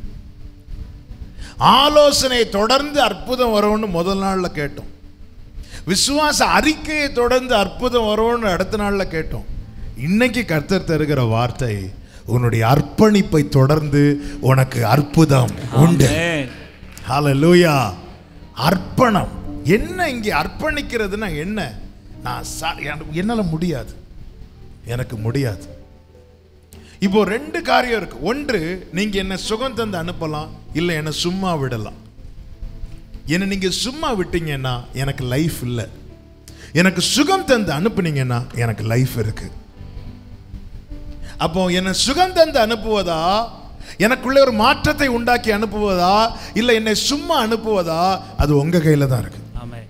ஆலோசனை தொடர்ந்து அற்புதம் வரும்னு முதல் நாள்ல கேட்டோம் விசுவாச அறிக்கையை தொடர்ந்து அற்புதம் வரும்னு அடுத்த நாள்ல கேட்டோம் இன்னைக்கு கர்த்தர் தருகிற வார்த்தை உன்னுடைய அர்ப்பணிப்பை தொடர்ந்து உனக்கு அற்புதம் உண்டு ஆமென் ஹalleluya அர்ப்பணம் என்ன இங்கே அர்ப்பணிக்கிறதுனா என்ன நான் ச- எனக்கு- என்னால முடியாது எனக்கு முடியாது இப்போ ரெண்டு காரியம் இருக்கு ஒன்று நீங்க என்ன சுகம் தந்து அனுப்பலாம் இல்லை என்ன சும்மா விடலாம் என்னை நீங்க சும்மா விட்டீங்கன்னா எனக்கு லைஃப் இல்லை எனக்கு சுகம் தந்து அனுப்புனீங்கன்னா எனக்கு லைஃப் இருக்கு அப்போ என்னை சுகம் தந்து அனுப்புவதா எனக்குள்ளே ஒரு மாற்றத்தை உண்டாக்கி அனுப்புவதா இல்லை என்னை சும்மா அனுப்புவதா அது உங்க கையில தான் இருக்கு ஆமென்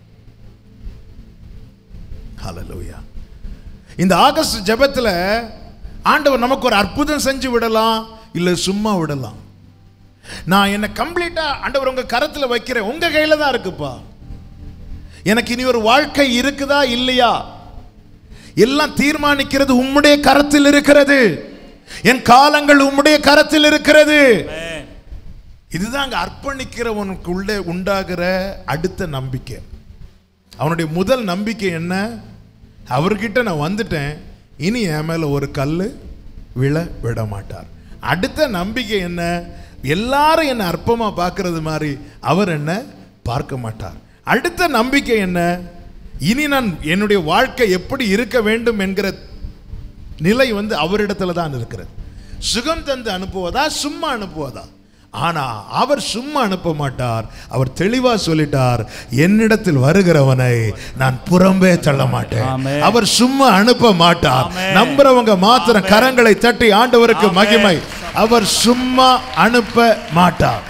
ஹalleluya இந்த ஆகஸ்ட் ஜெபத்துல ஆண்டவர் நமக்கு ஒரு அற்புதம் செஞ்சு விடலாம் இல்லை சும்மா விடலாம் நான் என்னை கம்ப்ளீட்டா ஆண்டவர் உங்க கரத்துல வைக்கிறேன் உங்க கையில தான் இருக்குப்பா எனக்கு இனி ஒரு வாழ்க்கை இருக்குதா இல்லையா எல்லாம் தீர்மானிக்கிறது உம்முடைய கரத்தில் இருக்கிறது என் காலங்கள் உம்முடைய கரத்தில் இருக்கிறது ஆமென் இதுதான் அங்க அர்ப்பணிக்கிறவனுக்குள்ளே உண்டாகிற அடுத்த நம்பிக்கை அவனுடைய முதல் நம்பிக்கை என்ன அவர்கிட்ட நான் வந்துட்டேன் இனி என் மேல ஒரு கல் விழ விட மாட்டார் அடுத்த நம்பிக்கை என்ன எல்லாரும் என்னை அற்பமா பார்க்கறது மாதிரி அவர் என்ன பார்க்க மாட்டார் அடுத்த நம்பிக்கை என்ன இனி நான் என்னுடைய வாழ்க்கை எப்படி இருக்க வேண்டும் என்கிற நிலை வந்து அவரிடத்துல தான் இருக்கிறது சுகம் தந்து அனுப்புவதா சும்மா அனுப்புவதா ஆனா அவர் சும்மா அனுப்ப மாட்டார் அவர் தெளிவா சொல்லிட்டார் என்னிடத்தில் வருகிறவனை நான் புறம்பே தள்ள மாட்டேன் ஆமென். அவர் சும்மா அனுப்ப மாட்டார் ஆமென். நம்புறவங்க மாத்திரம் ஆமென். கரங்களை தட்டி ஆண்டவருக்கு ஆமென். மகிமை அவர் சும்மா அனுப்ப மாட்டார்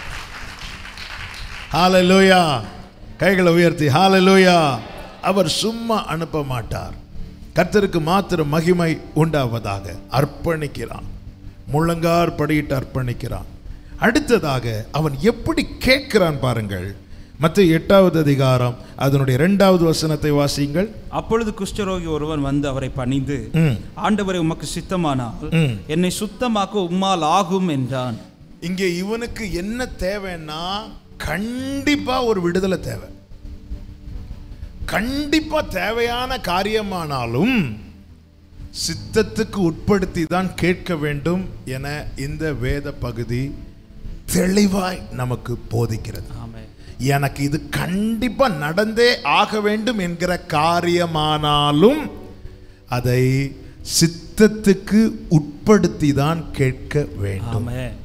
ஹalleluya கைகளை உயர்த்தி ஹalleluya அவர் சும்மா அனுப்ப மாட்டார் கர்த்தருக்கு மாத்திரம் மகிமை உண்டாவதாக அர்ப்பணிக்கிறான் முழங்கார் படியிட்டு அர்ப்பணிக்கிறான் அடுத்ததாக அவன் எப்படி கேட்கிறான் பாருங்கள் மற்ற எட்டாவது அதிகாரம் அதனுடைய இரண்டாவது வசனத்தை வாசியுங்கள் அப்பொழுது குஷ்டரோகி ஒருவன் வந்து அவரை பணிந்து ம். ஆண்டவரை உமக்கு சித்தமானால் ம். என்னை சுத்தமாக்க உம்மால் ஆகும் என்றான் இங்கே இவனுக்கு என்ன தேவைன்னா கண்டிப்பா ஒரு விடுதலை தேவை கண்டிப்பா தேவையான காரியமானாலும் சித்தத்துக்கு உட்படுத்தி தான் கேட்க வேண்டும் என இந்த வேத பகுதி தெளிவாய் நமக்கு போதிக்கிறது ஆமென் எனக்கு இது கண்டிப்பா நடந்தே ஆக வேண்டும் என்கிற காரியமானாலும் அதை சித்தத்துக்கு உட்படுத்தி உட்படுத்தி தான் கேட்க வேண்டும் ஆமென்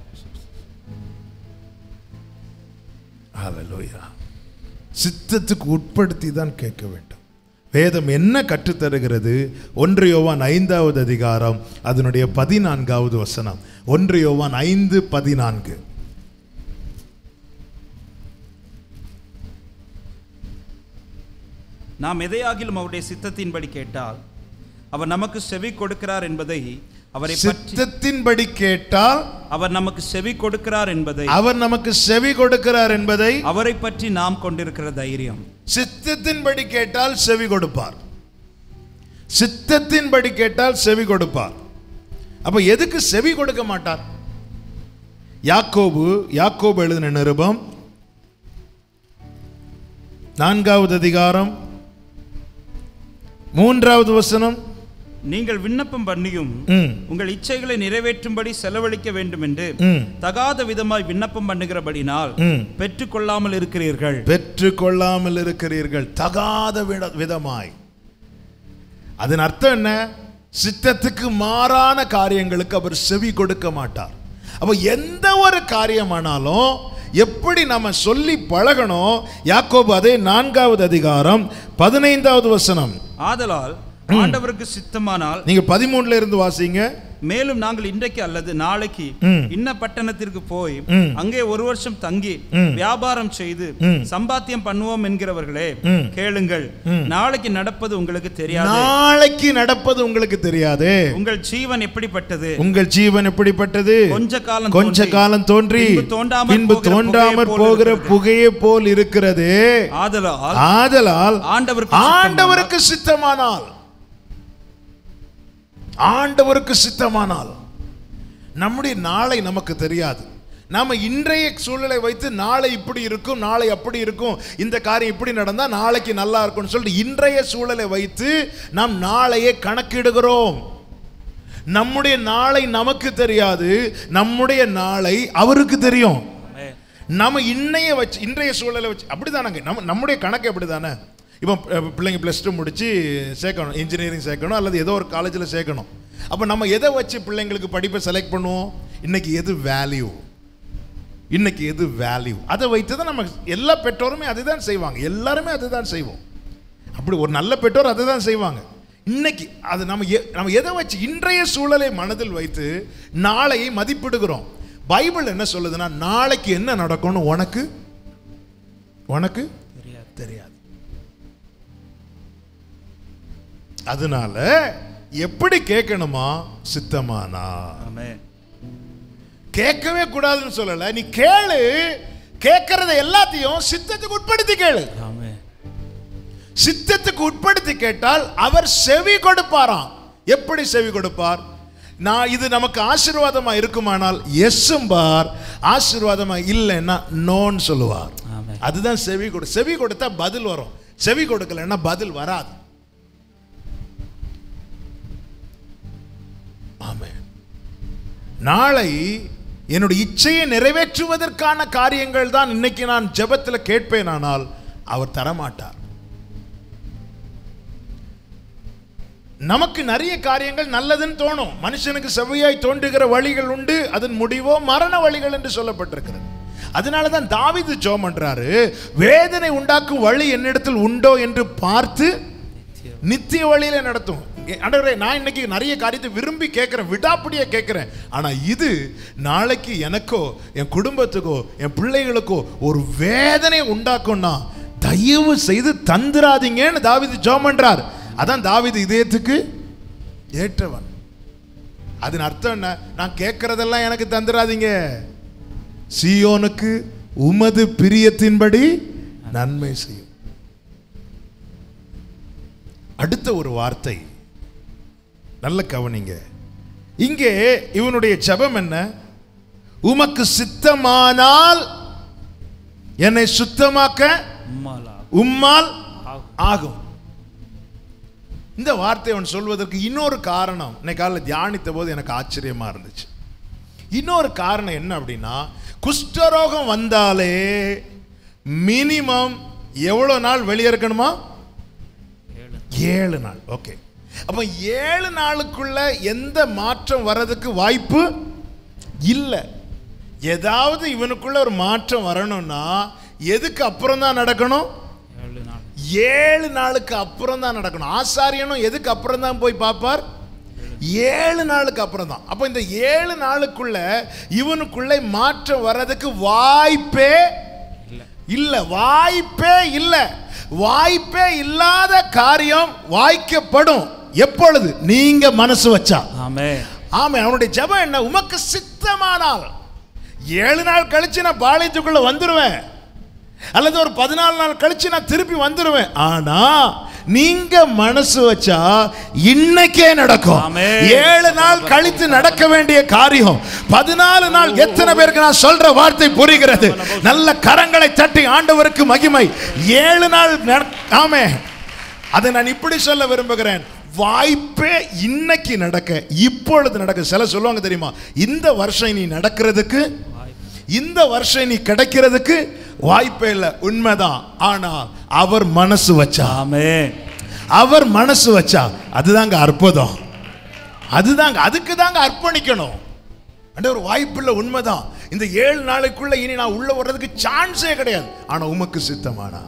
ஹalleluya சித்தத்துக்கு உட்படுத்தி தான் கேட்க வேண்டும் வேதம் என்ன கற்றுத்தருகிறது ஒன்று யோவான் ஐந்தாவது அதிகாரம் அதனுடைய பதினான்காவது வசனம் ஒன்று யோவான் ஐந்து பதினான்கு நாம் எதையாகிலும் அவருடைய சித்தத்தின்படி கேட்டால் அவர் நமக்கு செவி கொடுக்கிறார் என்பதை அவரை பற்றி சித்தத்தின்படி கேட்டால் அவர் நமக்கு செவி கொடுக்கிறார் என்பதை அவர் நமக்கு செவி கொடுக்கிறார் என்பதை அவரை பற்றி நாம் கொண்டிருக்கிற தைரியம் சித்தத்தின்படி கேட்டால் செவி கொடுப்பார் சித்தத்தின்படி கேட்டால் செவி கொடுப்பார் அப்ப எதுக்கு செவி கொடுக்க மாட்டார் யாக்கோபு யாக்கோபு எழுதின நிருபம் நான்காவது அதிகாரம் மூன்றாவது வசனம் நீங்கள் விண்ணப்பம் பண்ணியும் ம், உங்கள் இச்சைகளை நிறைவேற்றும்படி செலவழிக்க வேண்டும் என்று ம், தகாத விதமாய் விண்ணப்பம் பண்ணுகிறபடினால் ம். பெற்றுக்கொள்ளாமல் இருக்கிறீர்கள் பெற்றுக்கொள்ளாமல் இருக்கிறீர்கள் தகாத விட- விதமாய் அதன் அர்த்தம் என்ன சித்தத்துக்கு மாறான காரியங்களுக்கு அவர் செவி கொடுக்க மாட்டார் அப்ப எந்த ஒரு காரியமானாலும் எப்படி நம்ம சொல்லி பழகணும் யாக்கோபு அதே நான்காவது அதிகாரம் பதினைந்தாவது வசனம் ஆதலால் ஆண்டவருக்கு சித்தமானால் நீங்க பதிமூணுல இருந்து வாசிங்க மேலும் நாங்கள் இன்றைக்கு அல்லது நாளைக்கு ம். இன்ன பட்டணத்திற்கு போய் ம். அங்கே ஒரு வருஷம் தங்கி ம். வியாபாரம் செய்து ம். சம்பாத்தியம் பண்ணுவோம் என்கிறவர்களே ம். கேளுங்கள் ம். நாளைக்கு நடப்பது உங்களுக்கு தெரியாது நாளைக்கு நடப்பது உங்களுக்கு தெரியாதே உங்கள் ஜீவன் எப்படிப்பட்டது உங்கள் ஜீவன் எப்படிப்பட்டது கொஞ்ச காலம் கொஞ்ச தோன்றி, காலம் தோன்றி பின்பு தோன்றாமல் பின்பு போகிற தோன்றாமற் புகையைப் போல் போகிற இருக்கிறது. புகையை போல் இருக்கிறது ஆதலால் ஆதலால் ஆண்டவருக்கு சித்தமானால் ஆண்டவருக்கு சித்தமானால் ஆண்டவருக்கு சித்தமானால் நம்முடைய நாளை நமக்கு தெரியாது நாம இன்றைய சூழலை வைத்து நாளை இப்படி இருக்கும் நாளை அப்படி இருக்கும் இந்த காரியம் இப்படி நடந்தா நாளைக்கு நல்லா இருக்கும்னு சொல்லிட்டு இன்றைய சூழலை வைத்து நாம் நாளையே கணக்கிடுகிறோம் நம்முடைய நாளை நமக்கு தெரியாது நம்முடைய நாளை அவருக்கு தெரியும் ஆமென். நம்ம இன்னைய வச்சு இன்றைய சூழலை வச்சு அப்படிதானங்க நம்ம நம்முடைய கணக்கு அப்படிதானே இப்போ அஹ், பிள்ளைங்க ப்ளஸ் டூ முடிச்சு சேர்க்கணும் இன்ஜினியரிங் சேர்க்கணும் அல்லது ஏதோ ஒரு காலேஜில் சேர்க்கணும் அப்போ நம்ம எதை வச்சு பிள்ளைங்களுக்கு படிப்பை செலக்ட் பண்ணுவோம் இன்னைக்கு எது வேல்யூ இன்னைக்கு எது வேல்யூ அதை வைத்து தான் நம்ம எல்லா பெற்றோருமே அதுதான் செய்வாங்க எல்லாருமே அதுதான் செய்வோம் அப்படி ஒரு நல்ல பெற்றோர் அதை தான் செய்வாங்க இன்னைக்கு அது நம்ம எ- நம்ம எதை வச்சு இன்றைய சூழலை மனதில் வைத்து நாளையை மதிப்பிடுகிறோம் பைபிள் என்ன சொல்லுதுன்னா நாளைக்கு என்ன நடக்கும்னு உனக்கு உனக்கு தெரியாது தெரியாது அதனால எப்படி கேட்கணுமா சித்தமானா ஆமென். கேட்கவே கூடாதுன்னு சொல்லல நீ கேளு கேட்கறத எல்லாத்தையும் சித்தத்துக்கு உட்படுத்தி கேளு ஆமென். சித்தத்துக்கு உட்படுத்தி கேட்டால் அவர் செவி கொடுப்பாராம் எப்படி செவி கொடுப்பார் நான் இது நமக்கு ஆசீர்வாதமா இருக்குமானால் எஸ்ஸும்பார் ஆசீர்வாதமா இல்லைன்னா நோன்னு சொல்லுவார் ஆமென். அதுதான் செவி கொடு செவி கொடுத்தா பதில் வரும் செவி கொடுக்கலன்னா பதில் வராது ஆமென் நாளை என்னுடைய இச்சையை நிறைவேற்றுவதற்கான காரியங்கள் தான் இன்னைக்கு நான் ஜெபத்தில் கேட்பேனானால் அவர் தரமாட்டார் நமக்கு நிறைய காரியங்கள் நல்லதுன்னு தோணும் மனுஷனுக்கு செவ்வையாய் தோன்றுகிற வழிகள் உண்டு அதன் முடிவோ மரண வழிகள் என்று சொல்லப்பட்டிருக்கிறது அதனால தான் தாவீது ஜோம் பண்றாரு வேதனை உண்டாக்கும் வழி என்னிடத்தில் உண்டோ என்று பார்த்து நித்திய வழியில நடத்தும் ஏ, ஆண்டவரே நான் இன்னைக்கு நிறைய காரியத்தை விரும்பி கேட்கிறேன் விடாப்பிடியா கேட்கிறேன் ஆனா இது நாளைக்கு எனக்கோ என் குடும்பத்துக்கோ என் பிள்ளைகளுக்கோ ஒரு வேதனை உண்டாக்கும்னா தயவு செய்து தந்துராதீங்கன்னு தாவீது ஜோம் பண்றார் அதான் தாவீது இதயத்துக்கு ஏற்றவன் அதன் அர்த்தம் என்ன நான் கேட்கறதெல்லாம் எனக்கு தந்துராதீங்க சீயோனுக்கு உமது பிரியத்தின்படி நன்மை செய்யும் அடுத்த ஒரு வார்த்தை நல்ல கவனிங்க இங்கே இவனுடைய ஜெபம் என்ன உமக்கு சித்தமானால் என்னை சுத்தமாக்க உம்மாலா உம்மால் ஆகும். ஆகும் இந்த வார்த்தை அவன் சொல்வதற்கு இன்னொரு காரணம் இன்னைக்கு காலையில் தியானித்த போது எனக்கு ஆச்சரியமா இருந்துச்சு இன்னொரு காரணம் என்ன அப்படின்னா குஷ்டரோகம் வந்தாலே மினிமம் எவ்வளோ நாள் வெளியே இருக்கணுமா ஏழு ஏழு நாள் ஓகே அப்ப ஏழு நாளுக்குள்ள எந்த மாற்றம் வர்றதுக்கு வாய்ப்பு இல்லை ஏதாவது இவனுக்குள்ள ஒரு மாற்றம் வரணும்னா எதுக்கு அப்புறம் தான் நடக்கணும் ஏழு நாள் ஏழு நாளுக்கு அப்புறம் தான் நடக்கணும் ஆசாரியனும் எதுக்கு அப்புறம் தான் போய் பார்ப்பார் ஏழு நாளுக்கு அப்புறம் தான் அப்போ இந்த ஏழு நாளுக்குள்ள இவனுக்குள்ளே மாற்றம் வர்றதுக்கு வாய்ப்பே இல்லை இல்ல வாய்ப்பே இல்ல வாய்ப்பே இல்லாத காரியம் வாய்க்கப்படும் எப்பொழுது நீங்க மனசு வச்சா ஆமே ஆமே அவனுடைய ஜெபம் என்ன உமக்கு சித்தமானால் ஏழு நாள் கழிச்சு நான் பாளையத்துக்குள்ள வந்துருவேன் அல்லது ஒரு பதினாலு நாள் கழிச்சு நான் திருப்பி வந்துருவேன் ஆனா நீங்க மனசு வச்சா இன்னைக்கே நடக்கும் ஆமென். ஏழு நாள் கழித்து நடக்க வேண்டிய காரியம் பதினாலு நாள் எத்தனை பேருக்கு நான் சொல்ற வார்த்தை புரிகிறது நல்ல கரங்களை தட்டி ஆண்டவருக்கு மகிமை ஏழு நாள் நட- ஆமே அதை நான் இப்படி சொல்ல விரும்புகிறேன் வாய்ப்பே இன்னைக்கு நடக்க இப்பொழுது நடக்க சில சொல்லுவாங்க தெரியுமா இந்த வருஷம் நீ நடக்கிறதுக்கு இந்த வருஷம் நீ கிடைக்கிறதுக்கு வாய்ப்பே இல்லை உண்மைதான் ஆனால் அவர் மனசு வச்சா ஆமே அவர் மனசு வச்சா அதுதாங்க அற்புதம் அதுதாங்க அதுக்கு தாங்க அர்ப்பணிக்கணும் அண்ட் ஒரு வாய்ப்பில்லை உண்மைதான் இந்த ஏழு நாளைக்குள்ள இனி நான் உள்ள வர்றதுக்கு சான்ஸே கிடையாது ஆனா உமக்கு சித்தமானா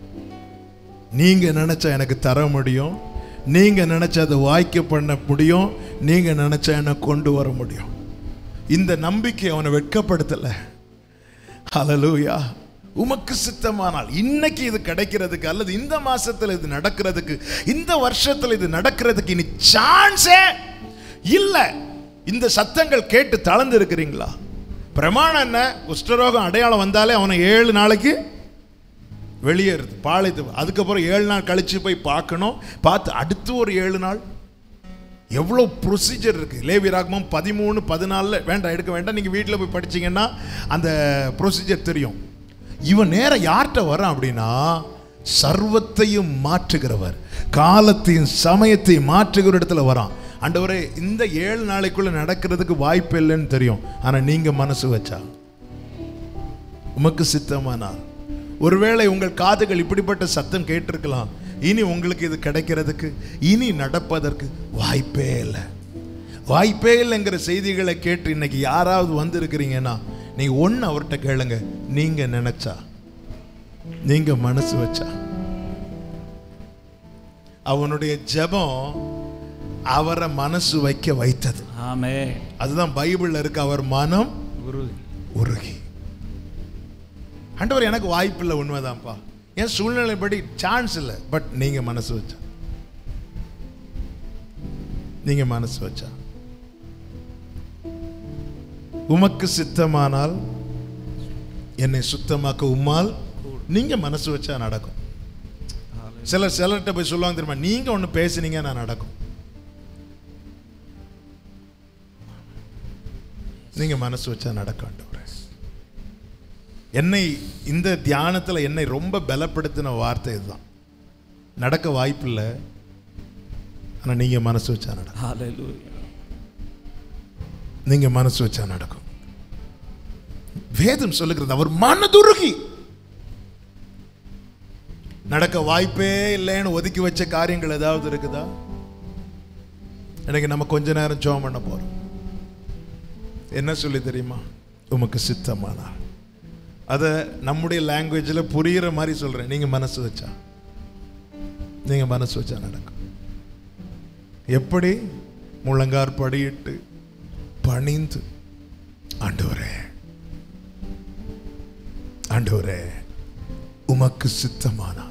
நீங்க நினைச்சா எனக்கு தர முடியும் நீங்க நினைச்சா அதை வாய்க்க பண்ண முடியும் நீங்க நினைச்சா என்னை கொண்டு வர முடியும் இந்த நம்பிக்கை அவனை வெட்கப்படுத்தல ஹalleluya உமக்கு சித்தமானால் இன்னைக்கு இது கிடைக்கிறதுக்கு அல்லது இந்த மாசத்துல இது நடக்கிறதுக்கு இந்த வருஷத்துல இது நடக்கிறதுக்கு இனி சான்ஸே இல்ல இந்த சத்தங்கள் கேட்டு தளர்ந்து இருக்கிறீங்களா பிரமாணம் என்ன குஷ்டரோகம் அடையாளம் வந்தாலே அவனை ஏழு நாளைக்கு வெளியேறுது பாளையத்து அதுக்கப்புறம் ஏழு நாள் கழிச்சு போய் பார்க்கணும் பார்த்து அடுத்து ஒரு ஏழு நாள் எவ்வளோ ப்ரொசீஜர் இருக்குது லேவி ராகமம் பதிமூணு பதினாலில் வேண்டாம் எடுக்க வேண்டாம் நீங்கள் வீட்டில் போய் படிச்சீங்கன்னா அந்த ப்ரொசீஜர் தெரியும் இவன் நேரம் யார்கிட்ட வரான் அப்படின்னா சர்வத்தையும் மாற்றுகிறவர் காலத்தையும் சமயத்தையும் மாற்றுகிற இடத்துல வரான் ஆண்டவரே இந்த ஏழு நாளைக்குள்ள நடக்கிறதுக்கு வாய்ப்பு இல்லைன்னு தெரியும் ஆனால் நீங்கள் மனசு வச்சா உமக்கு சித்தமானால் ஒருவேளை உங்கள் காதுகள் இப்படிப்பட்ட சத்தம் கேட்டிருக்கலாம் இனி உங்களுக்கு இது கிடைக்கிறதுக்கு இனி நடப்பதற்கு வாய்ப்பே இல்லை வாய்ப்பே இல்லைங்கிற செய்திகளை கேட்டு இன்னைக்கு யாராவது வந்திருக்கிறீங்கன்னா நீங்க ஒன்று அவர்கிட்ட கேளுங்க நீங்க நினைச்சா நீங்க மனசு வச்சா அவனுடைய ஜெபம் அவரை மனசு வைக்க வைத்தது ஆமே அதுதான் பைபிள்ல இருக்கு அவர் மனம் குரு உருகி ஆண்டவர் எனக்கு வாய்ப்பு இல்லை உண்மைதான்ப்பா என் சூழ்நிலைப்படி சான்ஸ் இல்லை பட் நீங்க மனசு வச்சா நீங்க மனசு வச்சா உமக்கு சித்தமானால் என்னை சுத்தமாக்க உம்மால் நீங்க மனசு வச்சா நடக்கும் சிலர் சிலர்கிட்ட போய் சொல்லுவாங்க தெரியுமா நீங்க ஒன்று பேசுனீங்க நான் நடக்கும் நீங்க மனசு வச்சா நடக்கும் ஆண்டவரே என்னை இந்த தியானத்துல என்னை ரொம்ப பலப்படுத்தின வார்த்தை இதுதான் நடக்க வாய்ப்பில்லை ஆனா நீங்க மனசு வச்சா நடக்கும் ஹalleluya நீங்க மனசு வச்சா நடக்கும் வேதம் சொல்லுகிறது அவர் மனதுருகி நடக்க வாய்ப்பே இல்லைன்னு ஒதுக்கி வச்ச காரியங்கள் ஏதாவது இருக்குதா எனக்கு நம்ம கொஞ்ச நேரம் ஜெபம் பண்ண போறோம் என்ன சொல்லி தெரியுமா உமக்கு சித்தமானா அதை நம்முடைய லாங்குவேஜில் புரிகிற மாதிரி சொல்றேன் நீங்க மனசு வச்சா நீங்க மனசு வச்சா நடக்கும் எப்படி முழங்கார் படியிட்டு பணிந்து ஆண்டவரே ஆண்டவரே உமக்கு சித்தமானா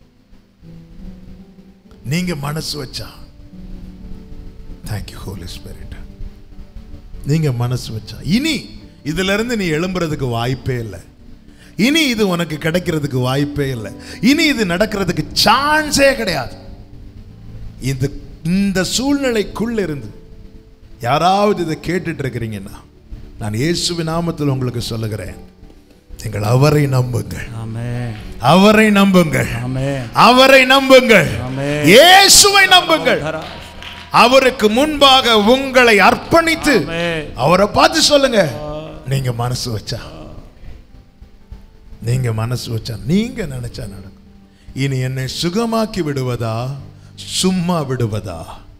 நீங்க மனசு வச்சா தேங்க்யூ ஹோலி ஸ்பிரிட் நீங்க மனசு வச்சா இனி இதுல இருந்து நீ எழும்புறதுக்கு வாய்ப்பே இல்லை இனி இது உனக்கு கிடைக்கிறதுக்கு வாய்ப்பே இல்லை இனி இது நடக்கிறதுக்கு சான்ஸே கிடையாது இந்த இந்த சூழ்நிலைக்குள்ள இருந்து யாராவது இதை கேட்டுட்டு இருக்கிறீங்கன்னா நான் இயேசுவின் நாமத்தில் உங்களுக்கு சொல்லுகிறேன் நீங்கள் அவரை நம்புங்கள் ஆமென் அவரை நம்புங்கள் ஆமென் அவரை நம்புங்கள் ஆமென் இயேசுவை நம்புங்கள் அவருக்கு முன்பாக உங்களை அர்ப்பணித்து ஆமென் அவரை பார்த்து சொல்லுங்க நீங்க மனசு வச்சா நீங்க மனசு வச்சா நீங்க நினைச்சா நடக்கும் இனி என்னை சுகமாக்கி விடுவதா சும்மா விடுவதா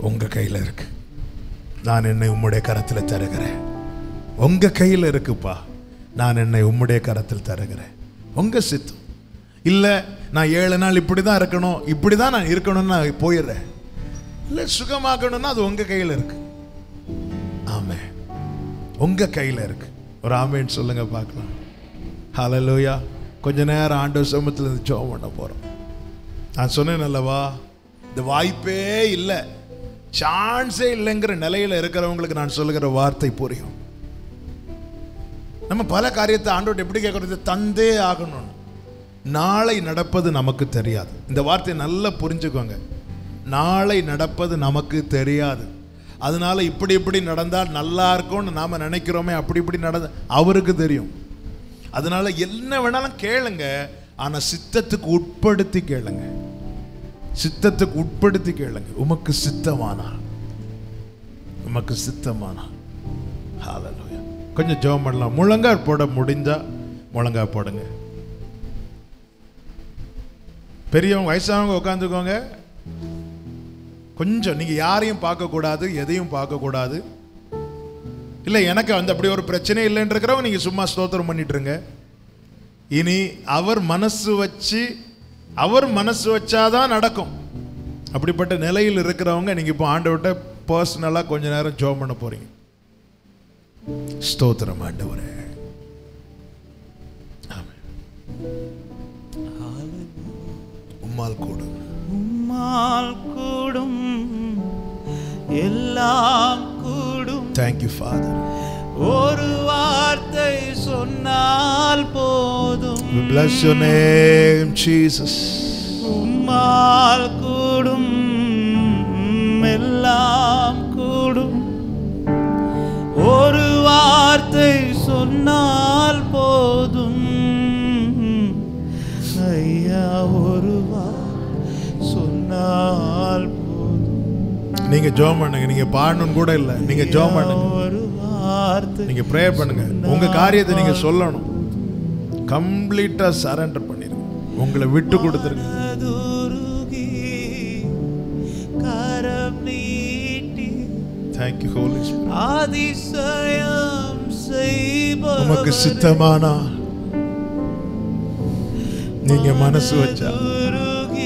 உங்க கையில இருக்கு நான் என்னை உம்முடைய கரத்தில் தருகிறேன் உங்க கையில் இருக்குப்பா நான் என்னை உம்முடைய கரத்தில் தருகிறேன் உங்க சித்தம் இல்லை நான் ஏழு நாள் இப்படி தான் இருக்கணும் இப்படி தான் நான் இருக்கணும்னு நான் போயிடுறேன் இல்லை சுகமாக்கணும்னா அது உங்க கையில் இருக்கு ஆமே உங்க கையில் இருக்கு ஒரு ஆமேன்னு சொல்லுங்க பார்க்கலாம் ஹalleluya கொஞ்ச நேரம் ஆண்டவர் சமூகத்தில் இருந்து ஜெபம் பண்ண போறோம் நான் சொன்னேன் அல்லவா இந்த வாய்ப்பே இல்லை சான்ஸே இல்லைங்கிற நிலையில இருக்கிறவங்களுக்கு நான் சொல்லுகிற வார்த்தை புரியும் நம்ம பல காரியத்தை ஆண்டோட எப்படி கேட்கறது தந்தே ஆகணும் நாளை நடப்பது நமக்கு தெரியாது இந்த வார்த்தையை நல்லா புரிஞ்சுக்கோங்க நாளை நடப்பது நமக்கு தெரியாது அதனால இப்படி இப்படி நடந்தால் நல்லா இருக்கும்னு நாம நினைக்கிறோமே அப்படி இப்படி நடந்த அவருக்கு தெரியும் அதனால என்ன வேணாலும் கேளுங்க ஆனா சித்தத்துக்கு உட்படுத்தி கேளுங்க சித்தத்துக்கு உட்படுத்தி கேளுங்க உமக்கு சித்தமானா உமக்கு சித்தமானா ஹalleluya கொஞ்சம் ஜெபம் பண்ணலாம் முழங்கால் போட முடிஞ்சா முழங்கால் போடுங்க பெரியவங்க வயசானவங்க உட்காந்துக்கோங்க கொஞ்சம் நீங்க யாரையும் பார்க்கக்கூடாது எதையும் பார்க்கக்கூடாது இல்லை எனக்கு வந்து அப்படி ஒரு பிரச்சனை இல்லைன்னு இருக்கிறவங்க நீங்க சும்மா ஸ்தோத்திரம் பண்ணிட்டு இருங்க இனி அவர் மனசு வச்சு அவர் மனசு வச்சாதான் நடக்கும் அப்படிப்பட்ட நிலையில் இருக்கிறவங்க நீங்க இப்போ ஆண்டவர்கிட்ட பர்சனலாக கொஞ்ச நேரம் ஜோம் பண்ண போறீங்க ஸ்தோத்திரம் ஆண்டவரே ஆமென். உம்மால் கூடும் உம்மால் கூடும் எல்லாம் கூடும் தேங்க்யூ ஃபாதர் ஒரு வார்த்தை சொன்னால் போதும் We bless your name, Jesus. உம்மால் கூடும் எல்லாம் கூடும் ஒரு வார்த்தை சொன்னால் போதும் ஐயா ஒரு வார்த்தை சொன்னால் போதும் நீங்க ஜோம் பண்ணுங்க நீங்க பாடணும்னு கூட இல்லை நீங்க ஜோம் பண்ணுங்க ஒரு வார்த்தை நீங்க ப்ரே பண்ணுங்க உங்க காரியத்தை நீங்க சொல்லணும் கம்ப்ளீட்டா சரண்டர் பண்ணிருங்க உங்களை விட்டு கொடுத்துருங்க மனதுருகி கரம் நீட்டி தேங்க்யூ ஹோலி அதிசயம் செய்பவரே. உமக்கு சித்தமானா நீங்க மனசு வச்சா மனதுருகி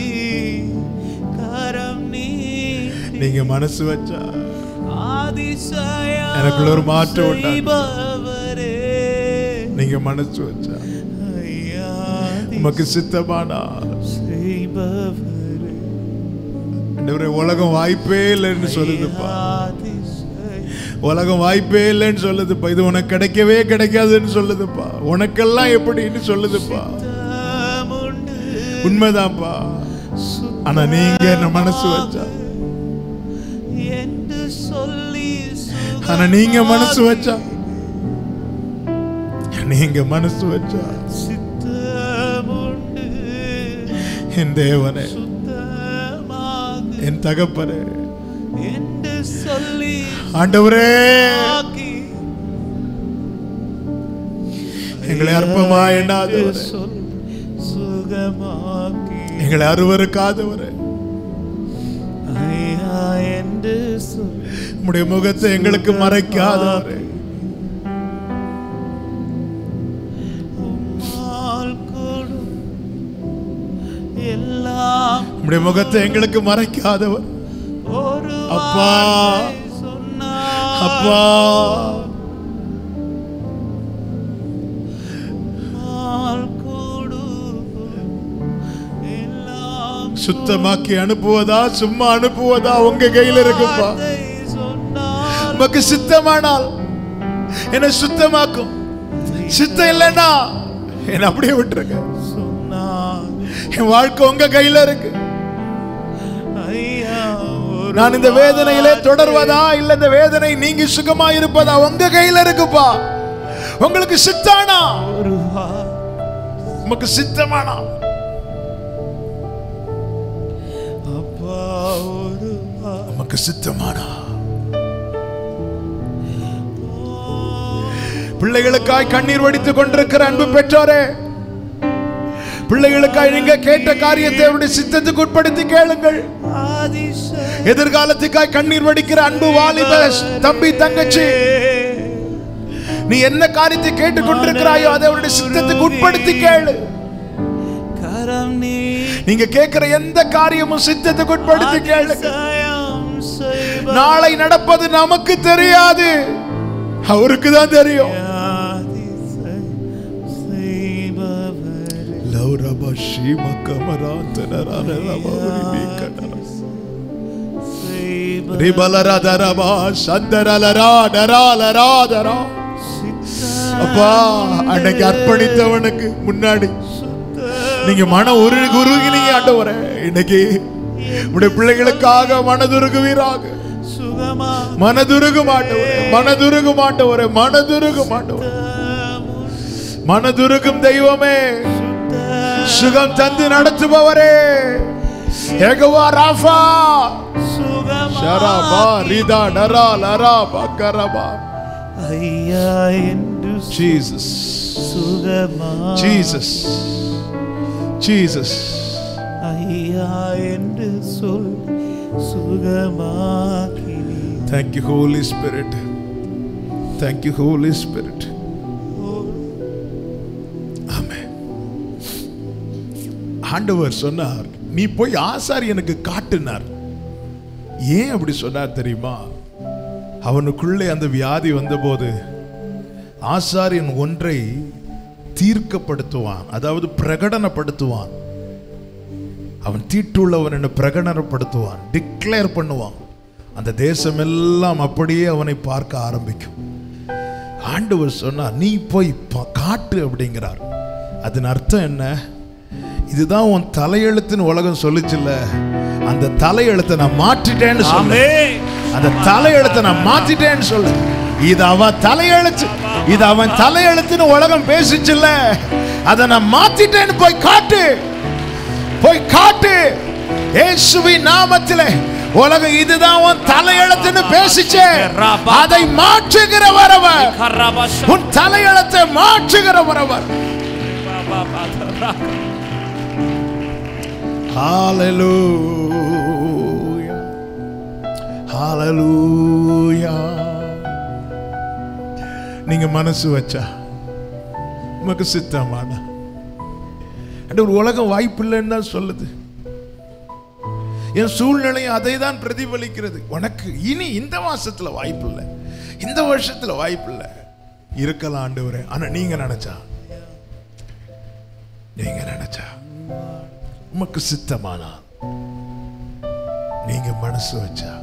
கரம் நீட்டி நீங்க மனசு வச்சா அதிசயம் எனக்குள்ள ஒரு மாற்றம் உண்டாகும். செய்பவரே. நீங்க மனசு வச்சா ஐயா, உமக்கு சித்தமானா செய்பவரே. ஆண்டவரே, உலகம் வாய்ப்பே இல்லைன்னு சொல்லுதுப்பா அதிசயம் உலகம் வாய்ப்பே இல்லைன்னு சொல்லுதுப்பா இது உனக்கு கிடைக்கவே கிடைக்காதுன்னு சொல்லுதுப்பா உனக்கெல்லாம் எப்படின்னு சொல்லுதுப்பா உண்டு உண்மைதான்ப்பா ஆனா நீங்க என்ன மனசு வச்சா என்று சொல்லி ஆனா நீங்க மனசு வச்சா நீங்க மனசு வச்சா சித்தமுண்டு என் தேவனே சுத்தமாக என் தகப்பனே என்று சொல்லி ஆண்டவரே ஆக்கி எங்களை அற்பமா எண்ணாதவரே சொல் சுகமாக்கி எங்களை அருவருக்காதவரே ஐயா என்று சொல் உம்முடைய முகத்தை எங்களுக்கு மறைக்காதவரே உம்மால் கொடும் எல்லாம் உம்முடைய முகத்தை எங்களுக்கு மறைக்காதவர் ஒரு அப்பா. வார்த்தை சொன்னால் அப்பா உம்மால் கொடும் எல்லாம் சுத்தமாக்கி அனுப்புவதா சும்மா அனுப்புவதா உங்க கையில இருக்குப்பா வார்த்தை சொன்னால் உமக்கு சித்தமானால் என்னை சுத்தமாக்கும் சித்தம் இல்லைன்னா என்னை அப்படியே விட்டுருங்க சொன்னால் என் வாழ்க்கை உங்க கையில இருக்கு ஐயா ஒரு நான் இந்த வேதனையிலே தொடர்வதா இல்ல இந்த வேதனை நீங்கி சுகமா இருப்பதா உங்க கையில இருக்குப்பா உங்களுக்கு சித்தானா ஒரு வார்த்தை உமக்கு சித்தமானா அப்பா ஒரு வார்த்தை உமக்கு சித்தமானா பிள்ளைகளுக்காய் கண்ணீர் வடித்துக் கொண்டிருக்கிற அன்பு பெற்றோரே பிள்ளைகளுக்காய் நீங்க கேட்ட காரியத்தை அவருடைய சித்தத்துக்கு உட்படுத்தி கேளுங்கள் அதிசயம் எதிர்காலத்துக்காய் கண்ணீர் வடிக்கிற அன்பு வாலிப தம்பி தங்கச்சி நீ என்ன காரியத்தை கேட்டுக் கொண்டிருக்கிறாயோ அதை அவருடைய சித்தத்துக்கு உட்படுத்தி கேளு கரம் நீ நீங்க கேட்கிற எந்த காரியமும் சித்தத்துக்கு உட்படுத்தி கேளுங்க அதிசயம் செய்பவர். நாளை நடப்பது நமக்கு தெரியாது அவருக்கு தான் தெரியும் அதிசயம் செய்பவர். லௌரப ஸ்ரீம கமராந்தனரான ரமௌரி கனரா. செய்பவர். ரிபலரதரபா சந்தரலராடராலராதரா. அப்பா அன்னைக்கு அர்ப்பணித்தவனுக்கு முன்னாடி நீங்க மன உருகி உருகினீங்க ஆண்டவரே இன்னைக்கு உடைய பிள்ளைகளுக்காக மனதுருகுவீராக சுகமா மனதுருகு மாட்டவரே மனதுருகு மாட்டவரே மனதுருகு மாட்டவரே மனதுருகும் தெய்வமே சுகம் தந்து நடத்துபவரே ஏகவா ராஃபா ஷரபா ரிதா டரா லரா பக்கரபா ஐயா என்று ஜீசஸ் சுகமா ஜீசஸ் ஜீசஸ் ஐயா என்று சொல் சுகமாக்கினி Thank you Holy Spirit Thank you Holy Spirit Amen ஆண்டவர் சொன்னார் நீ போய் ஆசாரியனுக்கு காட்டுனார் ஏன் அப்படி சொன்னார் தெரியுமா அவனுக்குள்ளே அந்த வியாதி வந்தபோது ஆசாரியன் ஒன்றை தீர்க்கப்படுத்துவான் அதாவது பிரகடனப்படுத்துவான் அவன் தீட்டுள்ளவன் என்று பிரகடனப்படுத்துவான் டிக்ளேர் பண்ணுவான் அந்த தேசம் எல்லாம் அப்படியே அவனை பார்க்க ஆரம்பிக்கும் ஆண்டவர் சொன்னார் நீ போய் பா- காட்டு அப்படிங்கிறார் அதன் அர்த்தம் என்ன இதுதான் உன் தலையெழுத்துன்னு உலகம் சொல்லுச்சுல்ல அந்த தலையெழுத்தை நான் மாற்றிட்டேன்னு சொல்லு அந்த தலையெழுத்தை நான் மாத்திட்டேன்னு சொல்லு இது அவன் தலையெழுத்து இது அவன் தலையெழுத்துன்னு உலகம் பேசிச்சுல்ல அதை நான் மாத்திட்டேன்னு போய் காட்டு போய் காட்டு இயேசுவின் நாமத்திலே உலகம் இதுதான் உன் தலையெழுத்துன்னு பேசிச்சே அதை மாற்றுகிறவர் அவர் உன் தலையெழுத்தை மாற்றுகிறவர் அவர் Hallelujah. Hallelujah. நீங்க மனசு வச்சா உமக்கு சித்தமான ஒரு உலகம் வாய்ப்பு இல்லைன்னு தான் சொல்லுது என் சூழ்நிலை அதை தான் பிரதிபலிக்கிறது உனக்கு இனி இந்த மாசத்துல வாய்ப்பு இல்லை இந்த வருஷத்துல வாய்ப்பு இல்லை இருக்கலாம் ஆண்டவரே ஆனா நீங்க நினைச்சா நீங்க நினைச்சா உமக்கு சித்தமானா நீங்க மனசு வச்சா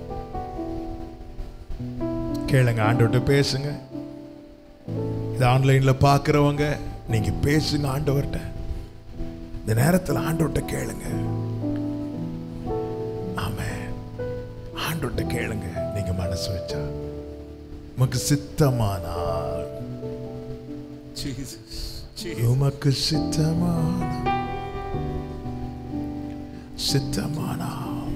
கேளுங்க ஆண்டவர்கிட்ட பேசுங்க இது ஆன்லைன்ல பார்க்குறவங்க நீங்க பேசுங்க ஆண்டவர்கிட்ட இந்த நேரத்தில் ஆண்டவர்கிட்ட கேளுங்க ஆமே ஆண்டவர்கிட்ட கேளுங்க நீங்க மனசு வச்சா உமக்கு சித்தமானால் Jesus. உமக்கு சித்தமான சித்தமானா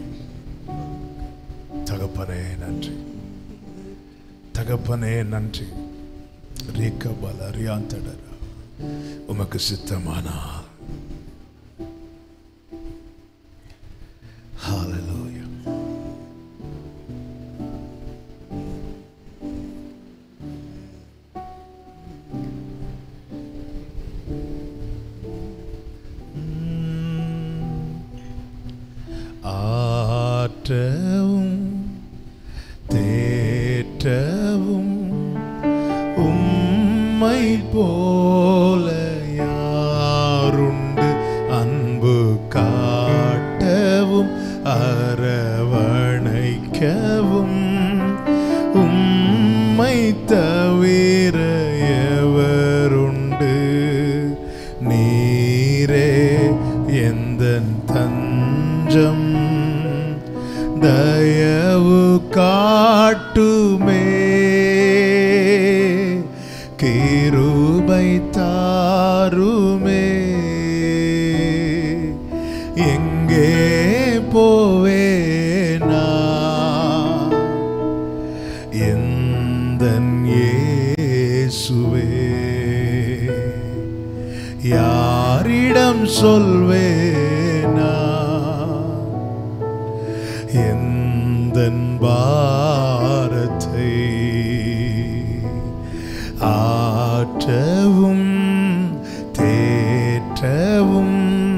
தகப்பனே நன்றி தகப்பனே நன்றி ரீக்கபல அறியாந்தடர உமக்கு சித்தமானா Hallelujah. ஆற்றவும் தேற்றவும் உம்மை போல யாருண்டு அன்பு காட்டவும் அரவணைக்கவும் உம்மை தவிர எவருண்டு நீரே எந்த தஞ்சம் தயவு காட்டுமே கிருபை தாருமே எங்கே போவேனா எந்தன் இயேசுவே யாரிடம் சொல்வேனா எந்தன் பாரத்தை ஆற்றவும் தேற்றவும்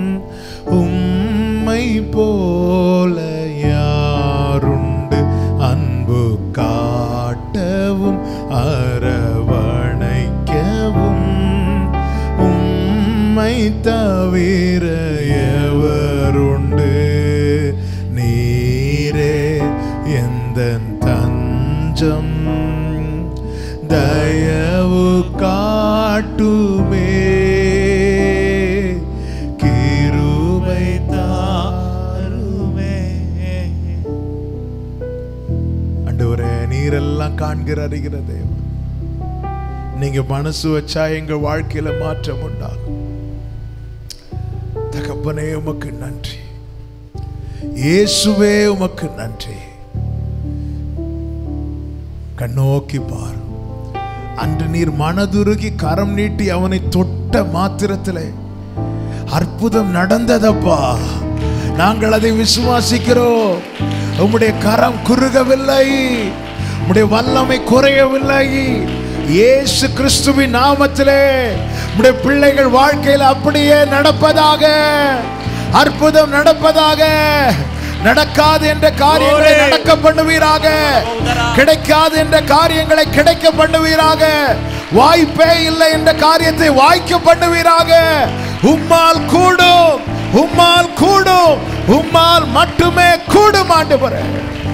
உம்மை போல யாருண்டு அன்பு காட்டவும் அரவணைக்கவும் உம்மை தவிர எவருண்டு நீரே எந்த தஞ்சம் தயவு காட்டுமே கிருபை தாருமே ஆண்டவரே நீரெல்லாம் காண்கிற அறிகிற தேவன் நீங்க மனசு வச்சா எங்க வாழ்க்கையில மாற்றம் உண்டாகும் தகப்பனே உமக்கு நன்றி இயேசுவே உமக்கு நன்றி கண்ணோக்கி பார் அன்று நீர் மனதுருகி கரம் நீட்டி அவனை தொட்ட மாத்திரத்திலே அற்புதம் நடந்ததப்பா நாங்கள் அதை விசுவாசிக்கிறோம் உம்முடைய கரம் குறுகவில்லை உம்முடைய வல்லமை குறையவில்லை இயேசு கிறிஸ்துவின் நாமத்திலே உம்முடைய பிள்ளைகள் வாழ்க்கையில் அப்படியே நடப்பதாக அற்புதம் நடப்பதாக நடக்காது என்ற காரியங்களை Glory. நடக்க பண்ணுவீராக கிடைக்காது என்ற காரியங்களை கிடைக்க பண்ணுவீராக வாய்ப்பே இல்லை என்ற காரியத்தை வாய்க்க பண்ணுவீராக உம்மால் கூடும் உம்மால் கூடும் உம்மால் மட்டுமே கூடும் ஆண்டவரே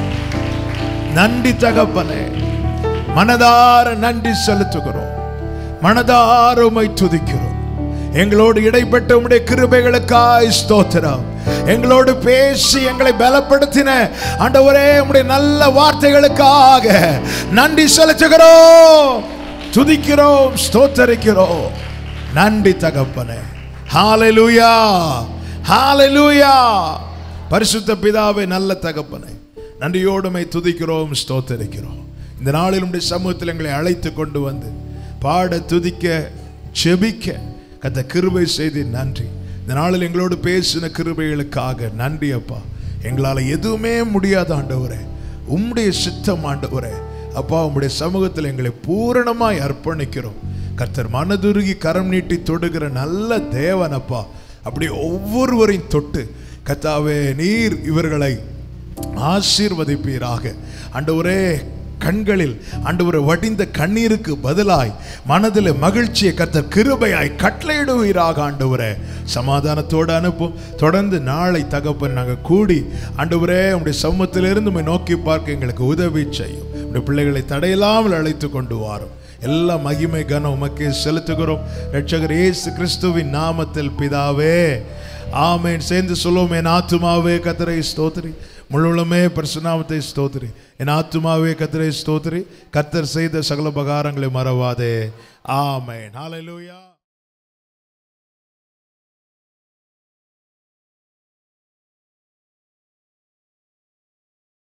நன்றி தகப்பனே மனதார நன்றி செலுத்துகிறோம் மனதார உமை துதிக்கிறோம் எங்களோடு இடைப்பட்ட உம்முடைய கிருபைகளுக்காய் ஸ்தோத்திரம் எங்களோடு பேசி எங்களை பலப்படுத்தின ஆண்டவரே உம்முடைய நல்ல வார்த்தைகளுக்காக நன்றி செலுத்துகிறோம் துதிக்கிறோம் ஸ்தோத்தரிக்கிறோம் நன்றி தகப்பனே ஹalleluya ஹalleluya பரிசுத்த பிதாவே நல்ல தகப்பனே நன்றியோடுமை துதிக்கிறோம் ஸ்தோத்தரிக்கிறோம் இந்த நாளில் உடைய சமூகத்தில் எங்களை அழைத்து கொண்டு வந்து பாட துதிக்க செபிக்க கத்த கிருபை செய்தி நன்றி இந்த நாளில் எங்களோடு பேசின கிருபைகளுக்காக நன்றி அப்பா எங்களால் எதுவுமே முடியாத ஆண்டவரே உம்முடைய சித்தம் ஆண்டவரே அப்பா உம்முடைய சமூகத்தில் எங்களை பூரணமாய் அர்ப்பணிக்கிறோம் கர்த்தர் மனதுருகி கரம் நீட்டி தொடுகிற நல்ல தேவன் அப்பா அப்படி ஒவ்வொருவரையும் தொட்டு கத்தாவே நீர் இவர்களை ஆசீர்வதிப்பீராக ஆண்டவரே கண்களில் ஆண்டவரை வடிந்த கண்ணீருக்கு பதிலாய் மனதில் மகிழ்ச்சியை கத்தர் கிருபையாய் கட்டளையிடுவீராக ஆண்டவரே சமாதானத்தோடு அனுப்பும் தொடர்ந்து நாளை தகப்பன் நாங்கள் கூடி ஆண்டவரே உடைய சமூகத்திலிருந்து உம்மை நோக்கி பார்க்க எங்களுக்கு உதவி செய்யும் உடைய பிள்ளைகளை தடையில்லாமல் அழைத்து கொண்டு வாரும் எல்லா மகிமை கனம் உமக்கே செலுத்துகிறோம் ரட்சகர் இயேசு கிறிஸ்துவின் நாமத்தில் பிதாவே ஆமென் சேர்ந்து சொல்லுவோம் என் ஆத்துமாவே கத்தரை ஸ்தோத்திரி முழுவலுமே பரிசுநாமத்தை ஸ்தோத்திரி என் ஆத்துமாவே கத்தரை ஸ்தோத்திரி கத்தர் செய்த சகல உபகாரங்களை மறவாதே ஆமென் ஹalleluya